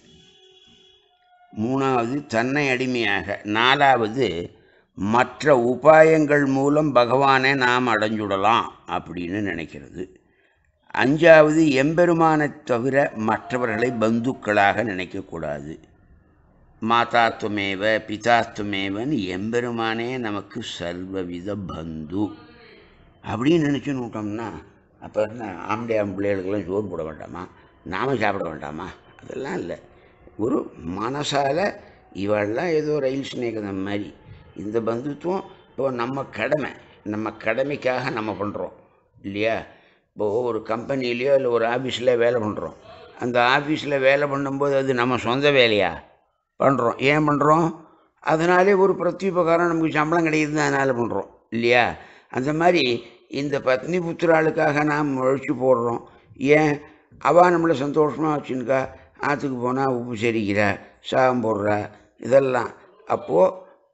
மூணாவது தன்னை அடிமையாக நாலாவது மற்ற உபாயங்கள் மூலம் பகவானை நாம் அடைஞ்சுடலாம் அப்படின்னு நினைக்கிறது அஞ்சாவது எம்பெருமானைத் தவிர மற்றவர்களை பந்துக்களாக நினைக்கக்கூடாது மாதாத்துமேவ பிதாத்துமேவன்னு எம்பெருமானே நமக்கு சர்வவித பந்து அப்படின்னு நினச்சுன்னு விட்டோம்னா அப்போ என்ன ஆம்பளை ஆம்பிள்ளைகளுக்கெல்லாம் சோறு போட வேண்டாமா நாம சாப்பிட வேண்டாமா அதெல்லாம் இல்லை ஒரு மனசால் இவெல்லாம் ஏதோ ரயில் ஸ்நேகிதம் மாதிரி இந்த பந்துத்துவம் இப்போ நம்ம கடமை நம்ம கடமைக்காக நம்ம பண்ணுறோம் இல்லையா இப்போது ஒரு கம்பெனிலேயோ இல்லை ஒரு ஆஃபீஸில் வேலை பண்ணுறோம் அந்த ஆஃபீஸில் வேலை பண்ணும்போது அது நம்ம சொந்த வேலையா பண்ணுறோம் ஏன் பண்ணுறோம் அதனாலே ஒரு பிரத்யுபகாரம் நமக்கு சம்பளம் கிடைக்குது அதனால் பண்ணுறோம் இல்லையா அந்த மாதிரி இந்த பத்னி புத்திராளுக்காக நாம் உழைச்சி போடுறோம் ஏன் அவள் நம்மளை சந்தோஷமாக வச்சுருக்கா ஆற்றுக்கு போனால் உப்பு சரிக்கிறா சாகம் போடுறா இதெல்லாம் அப்போது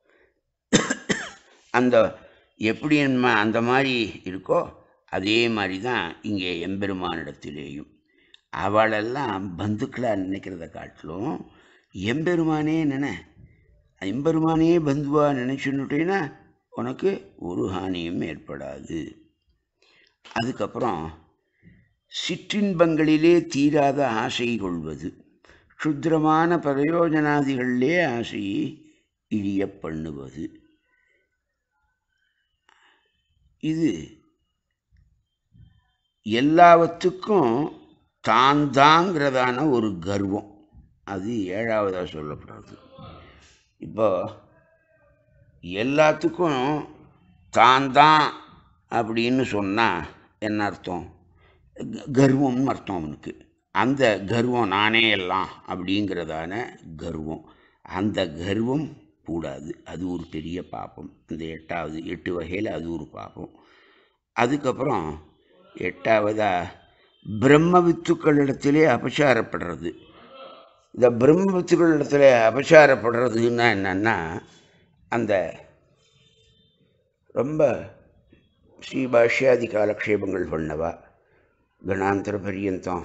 அந்த எப்படி நம்ம அந்த மாதிரி இருக்கோ அதே மாதிரி தான் இங்கே எம்பெருமானிடத்திலேயும் அவளெல்லாம் பந்துக்களாக நினைக்கிறத காட்டிலும் எம்பெருமானே நினை எம்பெருமானே பந்துவா நினச்சுன்னுட்டேன்னா உனக்கு ஒரு ஹானியும் ஏற்படாது அதுக்கப்புறம் சிற்றின்பங்களிலே தீராத ஆசை கொள்வது க்ஷுத்ரமான பிரயோஜனாதிகளிலே ஆசையை இழிய பண்ணுவது இது எல்லாவற்றுக்கும் தான் தாங்கிறதான ஒரு கர்வம் அது ஏழாவதாக சொல்லப்படுறது இப்போ எல்லாத்துக்கும் தான் தான் அப்படின்னு சொன்னால் என்ன அர்த்தம் க- கர்வம்னு அர்த்தம் அவனுக்கு அந்த கர்வம் நானே எல்லாம் அப்படிங்கிறதான கர்வம் அந்த கர்வம் கூடாது அது ஒரு பெரிய பாப்பம் இந்த எட்டாவது எட்டு வகையில் அது ஒரு பாப்பம் அதுக்கப்புறம் எட்டாவதா பிரம்ம வித்துக்களிடத்திலே அபசாரப்படுறது இந்த பிரம்ம வித்துக்களிடத்துல அபசாரப்படுறதுன்னா என்னன்னா அந்த ரொம்ப ஸ்ரீபாஷ்யாதி காலக்ஷேபங்கள் பண்ணவா கணாந்தர பரியந்தம்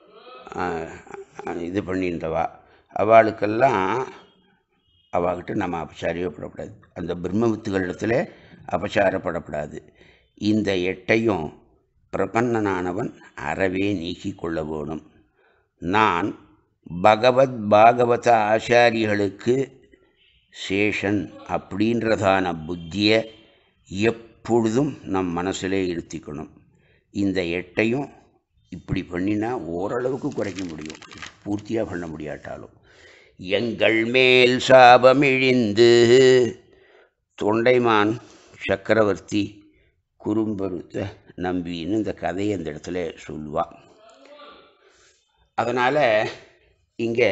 இது பண்ணின்றவா அவளுக்கெல்லாம் அவகிட்ட நம்ம அபசாரியப்படக்கூடாது அந்த பிரம்மவித்துகளிடத்தில் அபசாரப்படக்கூடாது இந்த எட்டையும் பிரபன்னனானவன் அறவே நீக்கிக் கொள்ள வேணும் நான் பகவத் பாகவத ஆச்சாரிகளுக்கு சேஷன் அப்படின்றதான புத்தியை எப்பொழுதும் நம் மனசிலே இருத்திக்கணும் இந்த எட்டையும் இப்படி பண்ணினா ஓரளவுக்கு குறைக்க முடியும் பூர்த்தியாக பண்ண முடியாட்டாலும் எங்கள் மேல் சாபமிழிந்து தொண்டைமான் சக்கரவர்த்தி குறும்பருத்த நம்பின்னு இந்த கதையை அந்த இடத்துல சொல்லுவா அதனால் இங்கே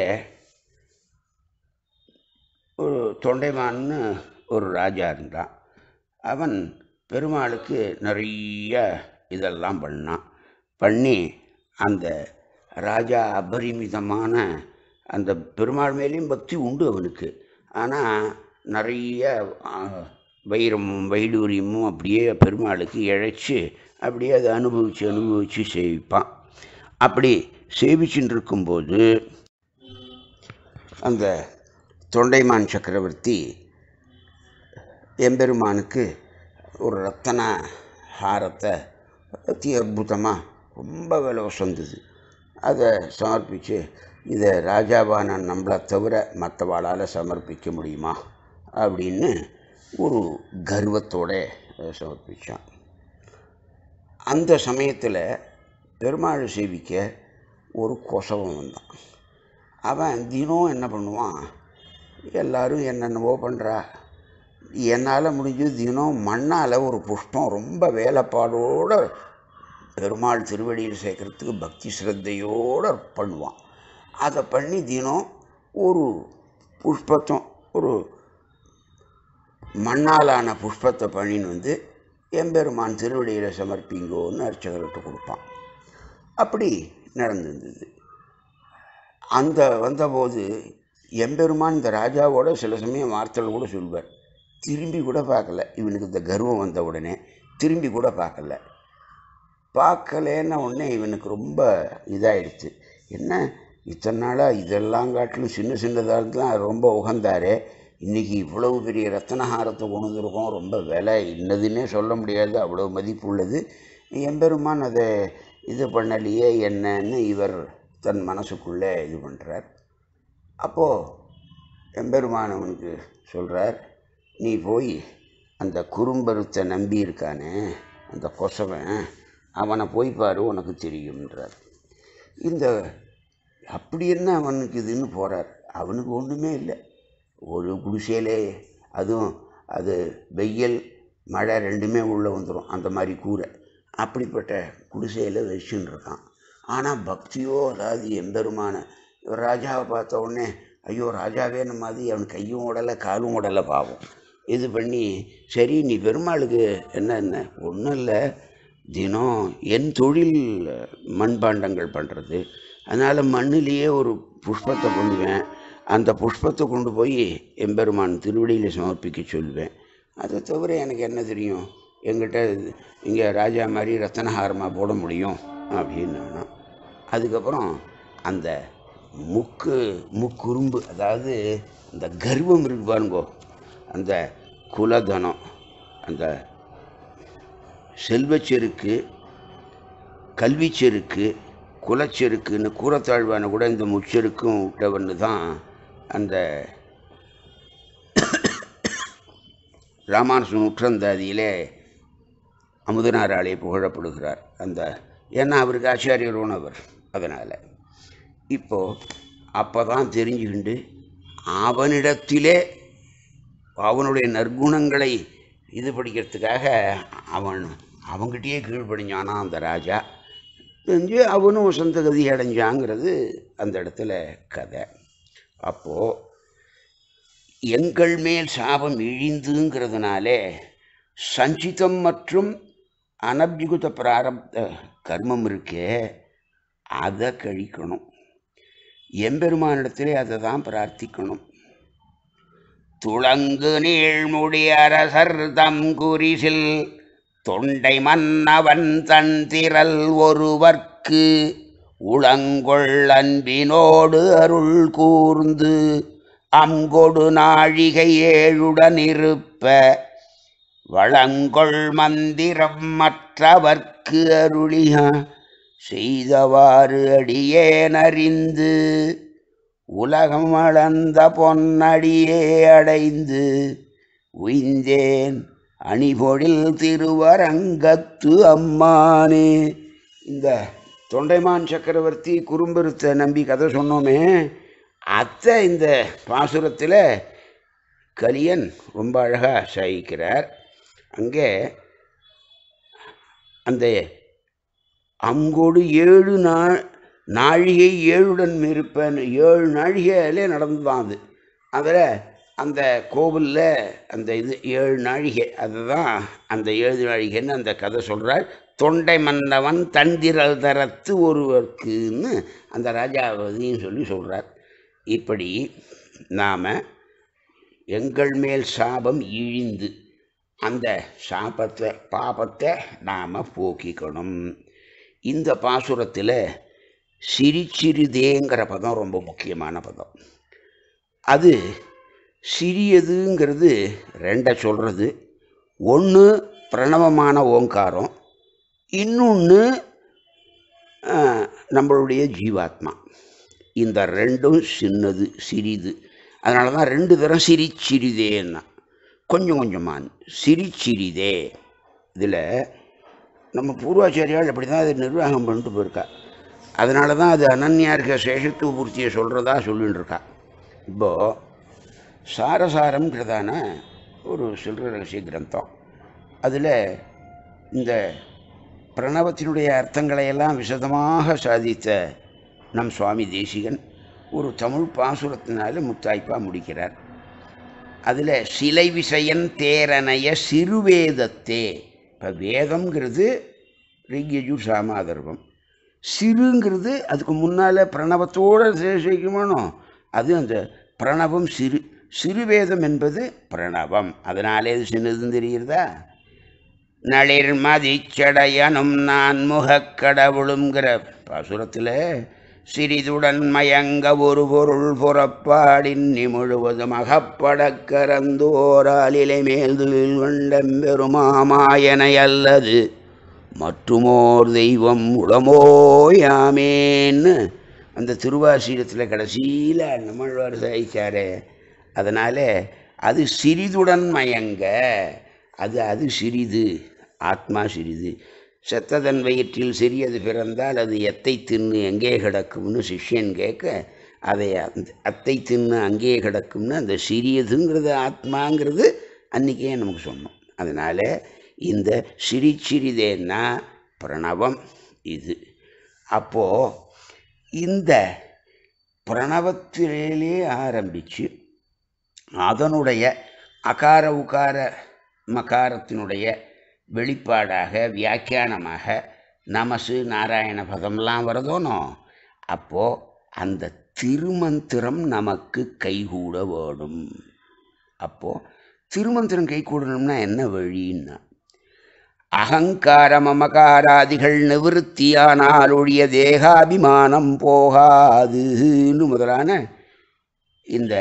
ஒரு தொண்டைமான்னு ஒரு ராஜா இருந்தான் அவன் பெருமாளுக்கு நிறைய இதெல்லாம் பண்ணான் பண்ணி அந்த ராஜா அபரிமிதமான அந்த பெருமாள் மேலேயும் பக்தி உண்டு அவனுக்கு ஆனால் நிறைய ஆ, வைரமும் வைடூரியமும் அப்படியே பெருமாளுக்கு இழைச்சி அப்படியே அதை அனுபவித்து அனுபவித்து சேவிப்பான் அப்படி சேவிச்சுட்டு இருக்கும்போது அந்த தொண்டைமான் சக்கரவர்த்தி எம்பெருமானுக்கு ஒரு ரத்தன ஹாரத்தை அதி அற்புதமாக ரொம்ப விலை வசந்தது அதை சமர்ப்பித்து இதை ராஜாவான நம்மளை தவிர மற்றவாளால் சமர்ப்பிக்க முடியுமா அப்படின்னு ஒரு கர்வத்தோட அதை சமர்ப்பித்தான் அந்த சமயத்தில் பெருமாள் சேவிக்க ஒரு கொசவன் வந்தான் அவன் தினம் என்ன பண்ணுவான் எல்லாரும் என்னென்னவோ பண்ணுறா என்னால் முடிஞ்சது தினம் மண்ணால் ஒரு புஷ்பம் ரொம்ப வேலைப்பாடோடு பெருமாள் திருவடியில் சேர்க்கறதுக்கு பக்தி ஸ்ரத்தையோடு பண்ணுவான் அதை பண்ணி தினம் ஒரு புஷ்பத்தம் ஒரு மண்ணாலான புஷ்பத்தை பண்ணின்னு வந்து எம்பெருமான் திருவடியில் சமர்ப்பிங்கோன்னு அர்ச்சகர்கிட்ட கொடுப்பான் அப்படி நடந்திருந்தது அந்த வந்தபோது எம்பெருமான் இந்த ராஜாவோட சில சமயம் வார்த்தைகள் கூட சொல்வார் திரும்பி கூட பார்க்கல இவனுக்கு இந்த கர்வம் வந்த உடனே திரும்பி கூட பார்க்கல பார்க்கலன்ன உடனே இவனுக்கு ரொம்ப இதாயிடுச்சு என்ன இத்தனை நாளாக இதெல்லாம் காட்டிலும் சின்ன சின்னதாக ரொம்ப உகந்தாரே இன்றைக்கி இவ்வளவு பெரிய ரத்தனஹாரத்தை கொண்டு வந்திருக்கோம் ரொம்ப விலை இன்னதுன்னே சொல்ல முடியாது அவ்வளோ மதிப்பு உள்ளது எம்பெருமான் அதை இது பண்ணலையே என்னன்னு இவர் தன் மனசுக்குள்ளே இது பண்ணுறார் அப்போது எம்பெருமான் அவனுக்கு சொல்கிறார் நீ போய் அந்த குறும்பருத்தை நம்பி இருக்கானே அந்த கொசவன் அவனை போய் பாரு உனக்கு தெரியும்ன்றார் இந்த அப்படி என்ன அவனுக்கு இதுன்னு போகிறார் அவனுக்கு ஒன்றுமே இல்லை ஒரு குடிசையிலே அதுவும் அது வெயில் மழை ரெண்டுமே உள்ளே வந்துடும் அந்த மாதிரி கூரை அப்படிப்பட்ட குடிசையில் வச்சுன்னு இருக்கான் ஆனால் பக்தியோ அதாவது எம்பெருமான இவர் ராஜாவை பார்த்த உடனே ஐயோ ராஜாவே மாதிரி அவன் கையும் உடலை காலும் உடலை பாவம் இது பண்ணி சரி நீ பெருமாளுக்கு என்ன என்ன ஒன்றும் இல்லை தினம் என் தொழில் மண்பாண்டங்கள் பண்ணுறது அதனால் மண்ணிலேயே ஒரு புஷ்பத்தை பண்ணுவேன் அந்த புஷ்பத்தை கொண்டு போய் எம்பெருமான் திருவடியில் சமர்ப்பிக்க சொல்லுவேன் அதை தவிர எனக்கு என்ன தெரியும் எங்கிட்ட இங்கே ராஜா மாதிரி ரத்தனஹாரமாக போட முடியும் அப்படின்னு நானும் அதுக்கப்புறம் அந்த முக்கு முக்குறும்பு அதாவது இந்த கர்வம் இருக்கு பாருங்கோ அந்த குலதனம் அந்த செல்வச்செருக்கு கல்விச்செருக்கு குலச்செருக்குன்னு கூறத்தாழ்வான கூட இந்த முச்செருக்கும் விட்டவன்னு தான் அந்த ராமானுஜன் உற்றந்தாதியிலே அமுதனாராலே புகழப்படுகிறார் அந்த ஏன்னா அவருக்கு ஆச்சாரியரோன் அவர் அதனால் இப்போது அப்போ தான் தெரிஞ்சுக்கிண்டு அவனிடத்திலே அவனுடைய நற்குணங்களை இது படிக்கிறதுக்காக அவன் அவங்ககிட்டயே கீழ்ப்படிஞ்சானா அந்த ராஜா தெரிஞ்சு அவனும் சொந்தகதி அடைஞ்சாங்கிறது அந்த இடத்துல கதை அப்போது எங்கள் மேல் சாபம் இழிந்துங்கிறதுனாலே சஞ்சிதம் மற்றும் அனபியுகத பிராரப்த கர்மம் இருக்கே அதை கழிக்கணும் எம்பெருமானிடத்திலே அதை தான் பிரார்த்திக்கணும் துளங்கு நீழ்முடி அரசர் தம் குறிசில் தொண்டை மன்னவன் தன் திரள் ஒருவர்க்கு உளங்கொள் அன்பினோடு அருள் கூர்ந்து அங்கொடு நாழிகை ஏழுடன் இருப்ப வளங்கொள் மந்திரம் மற்றவர்க்கு அருளியா செய்தவாறு அடியேனறிந்து உலகம் அளந்த பொன்னடியே அடைந்து உய்ந்தேன் அணிபொழில் திருவரங்கத்து அம்மானே இந்த தொண்டைமான் சக்கரவர்த்தி குறும்பெருத்த நம்பி கதை சொன்னோமே அத்தை இந்த பாசுரத்தில் கலியன் ரொம்ப அழகாக சாயிக்கிறார் அங்கே அந்த அங்கோடு ஏழு நா நாழிகை ஏழுடன் இருப்பேன் ஏழு நாழிகையிலே நடந்துதான் அது அதில் அந்த கோவிலில் அந்த இது ஏழு நாழிகை அதுதான் அந்த ஏழு நாழிகைன்னு அந்த கதை சொல்கிறார் தொண்டை மன்னவன் தந்திரல் தரத்து ஒருவருக்குன்னு அந்த ராஜாவதியும் சொல்லி சொல்கிறார் இப்படி நாம் எங்கள் மேல் சாபம் இழிந்து அந்த சாபத்தை பாபத்தை நாம் போக்கிக்கணும் இந்த பாசுரத்தில் சிரிச்சிறிதேங்கிற பதம் ரொம்ப முக்கியமான பதம் அது சிறியதுங்கிறது ரெண்டை சொல்கிறது ஒன்று பிரணவமான ஓங்காரம் இன்னொன்று நம்மளுடைய ஜீவாத்மா இந்த ரெண்டும் சின்னது சிறிது அதனால தான் ரெண்டு தரம் சிரி சிறிதேன்னா கொஞ்சம் கொஞ்சமாக சிரி சிறிதே இதில் நம்ம பூர்வாச்சாரியால் அப்படி தான் அதை நிர்வாகம் பண்ணிட்டு போயிருக்கா அதனால தான் அது அனன்யா இருக்க சேஷத்துவ பூர்த்தியை சொல்கிறதா சொல்லிட்டு இருக்கா இப்போது சாரசாரம்ங்கிறதான ஒரு சில்லற ரகசிய கிரந்தம் அதில் இந்த பிரணவத்தினுடைய அர்த்தங்களை எல்லாம் விசதமாக சாதித்த நம் சுவாமி தேசிகன் ஒரு தமிழ் பாசுரத்தினால முத்தாய்ப்பாக முடிக்கிறார் அதில் சிலை விசயன் தேரனைய சிறுவேதத்தே இப்போ வேதம்ங்கிறது ரிக்யஜூர் சாமாதர்வம் சிறுங்கிறது அதுக்கு முன்னால் பிரணவத்தோடு சேர்க்கணும் அது அந்த பிரணவம் சிறு சிறுவேதம் என்பது பிரணவம் அதனாலே இது சின்னதுன்னு தெரிகிறதா நளிர் மதிச்சடையனும் நான் முகக் கடவுளுங்கிற பாசுரத்தில் சிறிதுடன் மயங்க ஒரு பொருள் புறப்பாடின் முழுவதும் அகப்படக் கறந்தோராலிலை மேல்துவில் கொண்டெம்பெருமாமாயனை அல்லது மற்றுமோர் தெய்வம் உளமோயாமேன்னு அந்த திருவாசீரத்தில் கடைசியில் நம்மழ்வார் சாய்ச்சாரே அதனால் அது சிறிதுடன் மயங்க அது அது சிறிது ஆத்மா சிறிது செத்ததன் வயிற்றில் சிறியது பிறந்தால் அது எத்தை தின்னு எங்கே கிடக்கும்னு சிஷ்யன் கேட்க அதை அந்த அத்தை தின்னு அங்கேயே கிடக்கும்னு அந்த சிறியதுங்கிறது ஆத்மாங்கிறது அன்றைக்கே நமக்கு சொன்னோம் அதனால் இந்த சிறி சிறிதேன்னா பிரணவம் இது அப்போது இந்த பிரணவத்திலே ஆரம்பித்து அதனுடைய அகார உகார மகாரத்தினுடைய வெளிப்பாடாக வியாக்கியானமாக நமசு நாராயண பதம்லாம் வருதோனோ அப்போது அந்த திருமந்திரம் நமக்கு கைகூட வேணும் அப்போது திருமந்திரம் கைகூடணும்னா என்ன வழின்னா அகங்கார மமகாராதிகள் நிவൃத்தியானால் ஒழிய தேகாபிமானம் போகாதுன்னு முதலான இந்த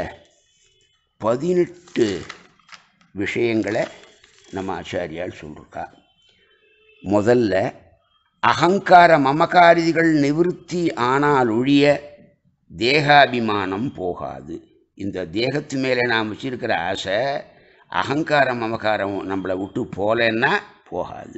பதினெட்டு விஷயங்களை நம்ம ஆச்சாரியால் சொல்லிருக்கா முதல்ல அகங்கார மமகாரிதிகள் நிவிருத்தி ஆனால் ஒழிய தேகாபிமானம் போகாது இந்த தேகத்து மேலே நாம் வச்சிருக்கிற ஆசை அகங்காரம் மமகாரம் நம்மளை விட்டு போகலன்னா போகாது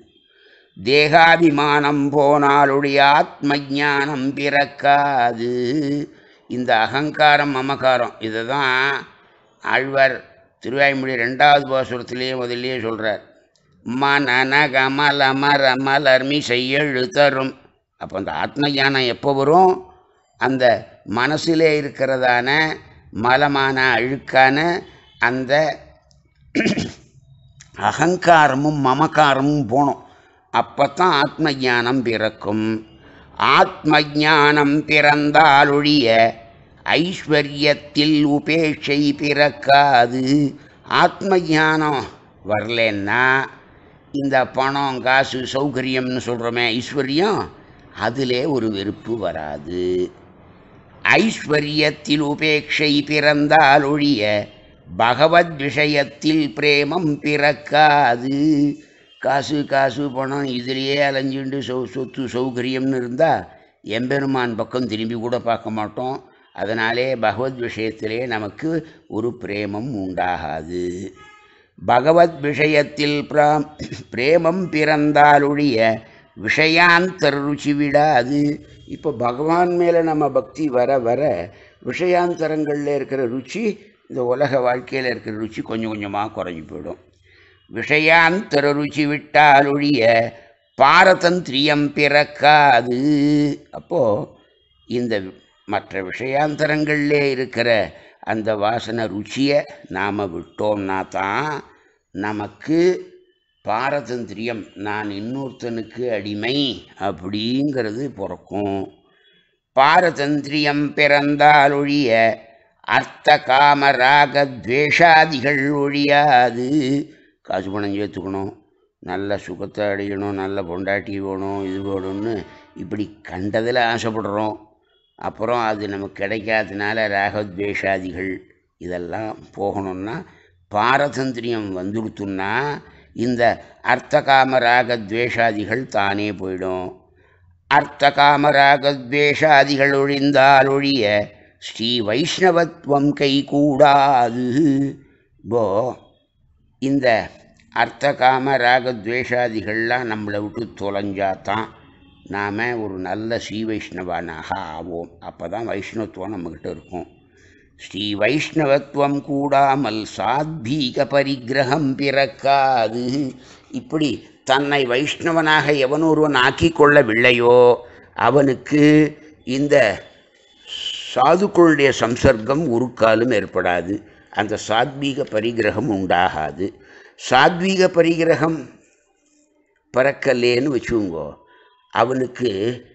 தேகாபிமானம் போனாலுடைய ஆத்ம ஞானம் பிறக்காது இந்த அகங்காரம் மமகாரம் இதை தான் ஆழ்வார் திருவாய்மொழி ரெண்டாவது பாசுரத்திலேயே முதல்லயே சொல்கிறார் மனன கமல மர மலர்மி செய்யழு தரும் அப்போ அந்த ஆத்ம ஞானம் எப்போ வரும் அந்த மனசிலே இருக்கிறதான மலமான அழுக்கான அந்த அகங்காரமும் மமகாரமும் போகணும் அப்போ தான் ஆத்ம ஞானம் பிறக்கும் ஆத்ம ஞானம் பிறந்தாலொழிய ஐஸ்வர்யத்தில் உபேட்சை பிறக்காது ஆத்ம ஞானம் வரலன்னா இந்த பணம் காசு சௌகரியம்னு சொல்கிறோமே ஐஸ்வர்யம் அதிலே ஒரு வெறுப்பு வராது ஐஸ்வர்யத்தில் உபேட்சை பிறந்தால் ஒழிய பகவத் விஷயத்தில் பிரேமம் பிறக்காது காசு காசு பணம் இதிலேயே அலைஞ்சுண்டு சௌ சொத்து சௌகரியம்னு இருந்தால் எம்பெருமான் பக்கம் திரும்பி கூட பார்க்க மாட்டோம் அதனாலே பகவத் விஷயத்திலே நமக்கு ஒரு பிரேமம் உண்டாகாது பகவத் விஷயத்தில் பிராம் பிரேமம் பிறந்தாலொழிய விஷயாந்தர் ருச்சி விடாது இப்போ பகவான் மேலே நம்ம பக்தி வர வர விஷயாந்தரங்களில் இருக்கிற ருச்சி இந்த உலக வாழ்க்கையில் இருக்கிற ருச்சி கொஞ்சம் கொஞ்சமாக குறைஞ்சி போயிடும் விஷயாந்தர ருச்சி விட்டால் ஒழிய பாரதந்திரியம் பிறக்காது அப்போது இந்த மற்ற விஷயாந்தரங்களிலே இருக்கிற அந்த வாசனை ருச்சியை நாம் விட்டோம்னா தான் நமக்கு பாரதந்திரியம் நான் இன்னொருத்தனுக்கு அடிமை அப்படிங்கிறது பிறக்கும் பாரதந்திரியம் பிறந்தால் ஒழிய அர்த்த காம ராக துவேஷாதிகள் ஒழியாது காசு பணம் சேர்த்துக்கணும் நல்ல சுகத்தை அடையணும் நல்ல பொண்டாட்டி வேணும் இது வேணும்னு இப்படி கண்டதில் ஆசைப்படுறோம் அப்புறம் அது நமக்கு கிடைக்காதனால ராகத்வேஷாதிகள் இதெல்லாம் போகணும்னா பாரதந்திரியம் வந்துடுத்துன்னா இந்த அர்த்தகாமராக துவேஷாதிகள் தானே போயிடும் அர்த்தகாமராகத்வேஷாதிகள் ஒழிந்தால் ஒழிய ஸ்ரீ வைஷ்ணவத்துவம் கைகூடாது இப்போ இந்த அர்த்தகாம ராகத்வேஷாதிகள்லாம் நம்மளை விட்டு தொலைஞ்சாதான் நாம் ஒரு நல்ல ஸ்ரீ வைஷ்ணவனாக ஆவோம் அப்போ தான் வைஷ்ணவத்துவம் நம்மக்கிட்ட இருக்கும் ஸ்ரீ வைஷ்ணவத்துவம் கூடாமல் சாத்வீக பரிகிரகம் பிறக்காது இப்படி தன்னை வைஷ்ணவனாக எவன் ஒருவன் ஆக்கிக் கொள்ளவில்லையோ அவனுக்கு இந்த சாதுக்களுடைய சம்சர்க்கம் ஒரு காலம் ஏற்படாது அந்த சாத்வீக பரிகிரகம் உண்டாகாது சாத்வீக பரிகிரகம் பிறக்கலேன்னு வச்சுங்கோ அவனுக்கு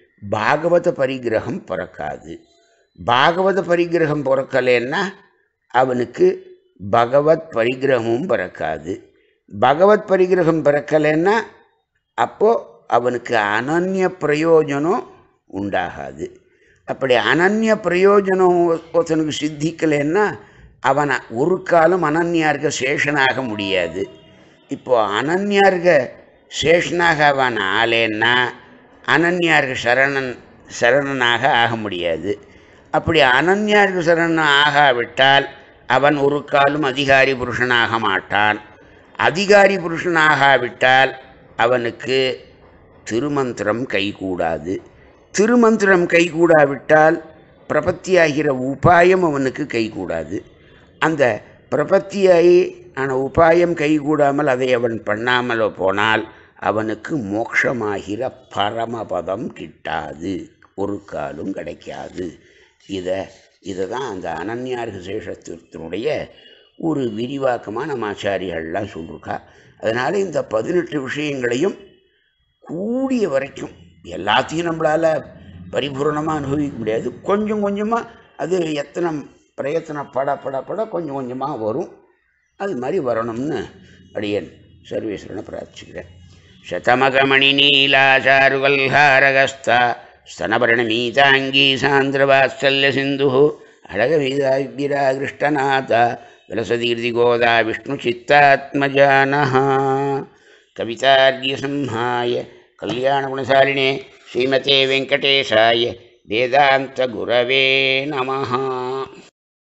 பாகவத பரிகிரகம் பிறக்காது பாகவத பரிகிரகம் பிறக்கலேன்னா அவனுக்கு பகவத் பரிகிரகமும் பிறக்காது பகவத் பரிகிரகம் பிறக்கலைன்னா அப்போது அவனுக்கு அனன்ய பிரயோஜனம் உண்டாகாது அப்படி அனன்ய பிரயோஜனம் ஒருத்தனுக்கு சித்திக்கலைன்னா அவனை ஒரு காலம் அனன்யார்க சேஷனாக முடியாது இப்போது அனன்யார்க சேஷனாக அவன் ஆலேன்னா அனன்யார்க சரணன் சரணனாக ஆக முடியாது அப்படி அனன்யார்க சரணன் ஆகாவிட்டால் அவன் ஒரு காலம் அதிகாரி புருஷனாக மாட்டான் அதிகாரி புருஷனாகாவிட்டால் அவனுக்கு திருமந்திரம் கைகூடாது திருமந்திரம் கைகூடாவிட்டால் பிரபத்தியாகிற உபாயம் அவனுக்கு கைகூடாது அந்த பிரபத்தியாகி ஆன உபாயம் கைகூடாமல் அதை அவன் பண்ணாமல் போனால் அவனுக்கு மோட்சமாகிற பரமபதம் கிட்டாது ஒரு காலும் கிடைக்காது இதை இதை தான் அந்த அனன்யார்க சேஷத்தினுடைய ஒரு விரிவாக்கமாக நம்ம ஆச்சாரியர்கள்லாம் சொல்லியிருக்கா அதனால் இந்த பதினெட்டு விஷயங்களையும் கூடிய வரைக்கும் எல்லாத்தையும் நம்மளால் பரிபூர்ணமாக அனுபவிக்க முடியாது கொஞ்சம் கொஞ்சமாக அது எத்தனை பிரயத்தனம் பட பட பட கொஞ்சம் கொஞ்சமாக வரும் அது மாதிரி வரணும்னு அடியன் சர்வேஸ்வரனை பிரார்த்திக்கிறேன் శతమగమణి నీలాచారుగల్హారగస్త స్తనపర్ణమీతాంగీ సాంద్రవాత్సల్య సింధు అడగవిరాగృష్టనాథ విలసదీర్ది గోదా విష్ణుచిత్తాత్మజాన కవితార్ఘ్యసంహాయ కళ్యాణగుణశాలినే శ్రీమతే వెంకటేశాయ వేదాంతగురవే నమ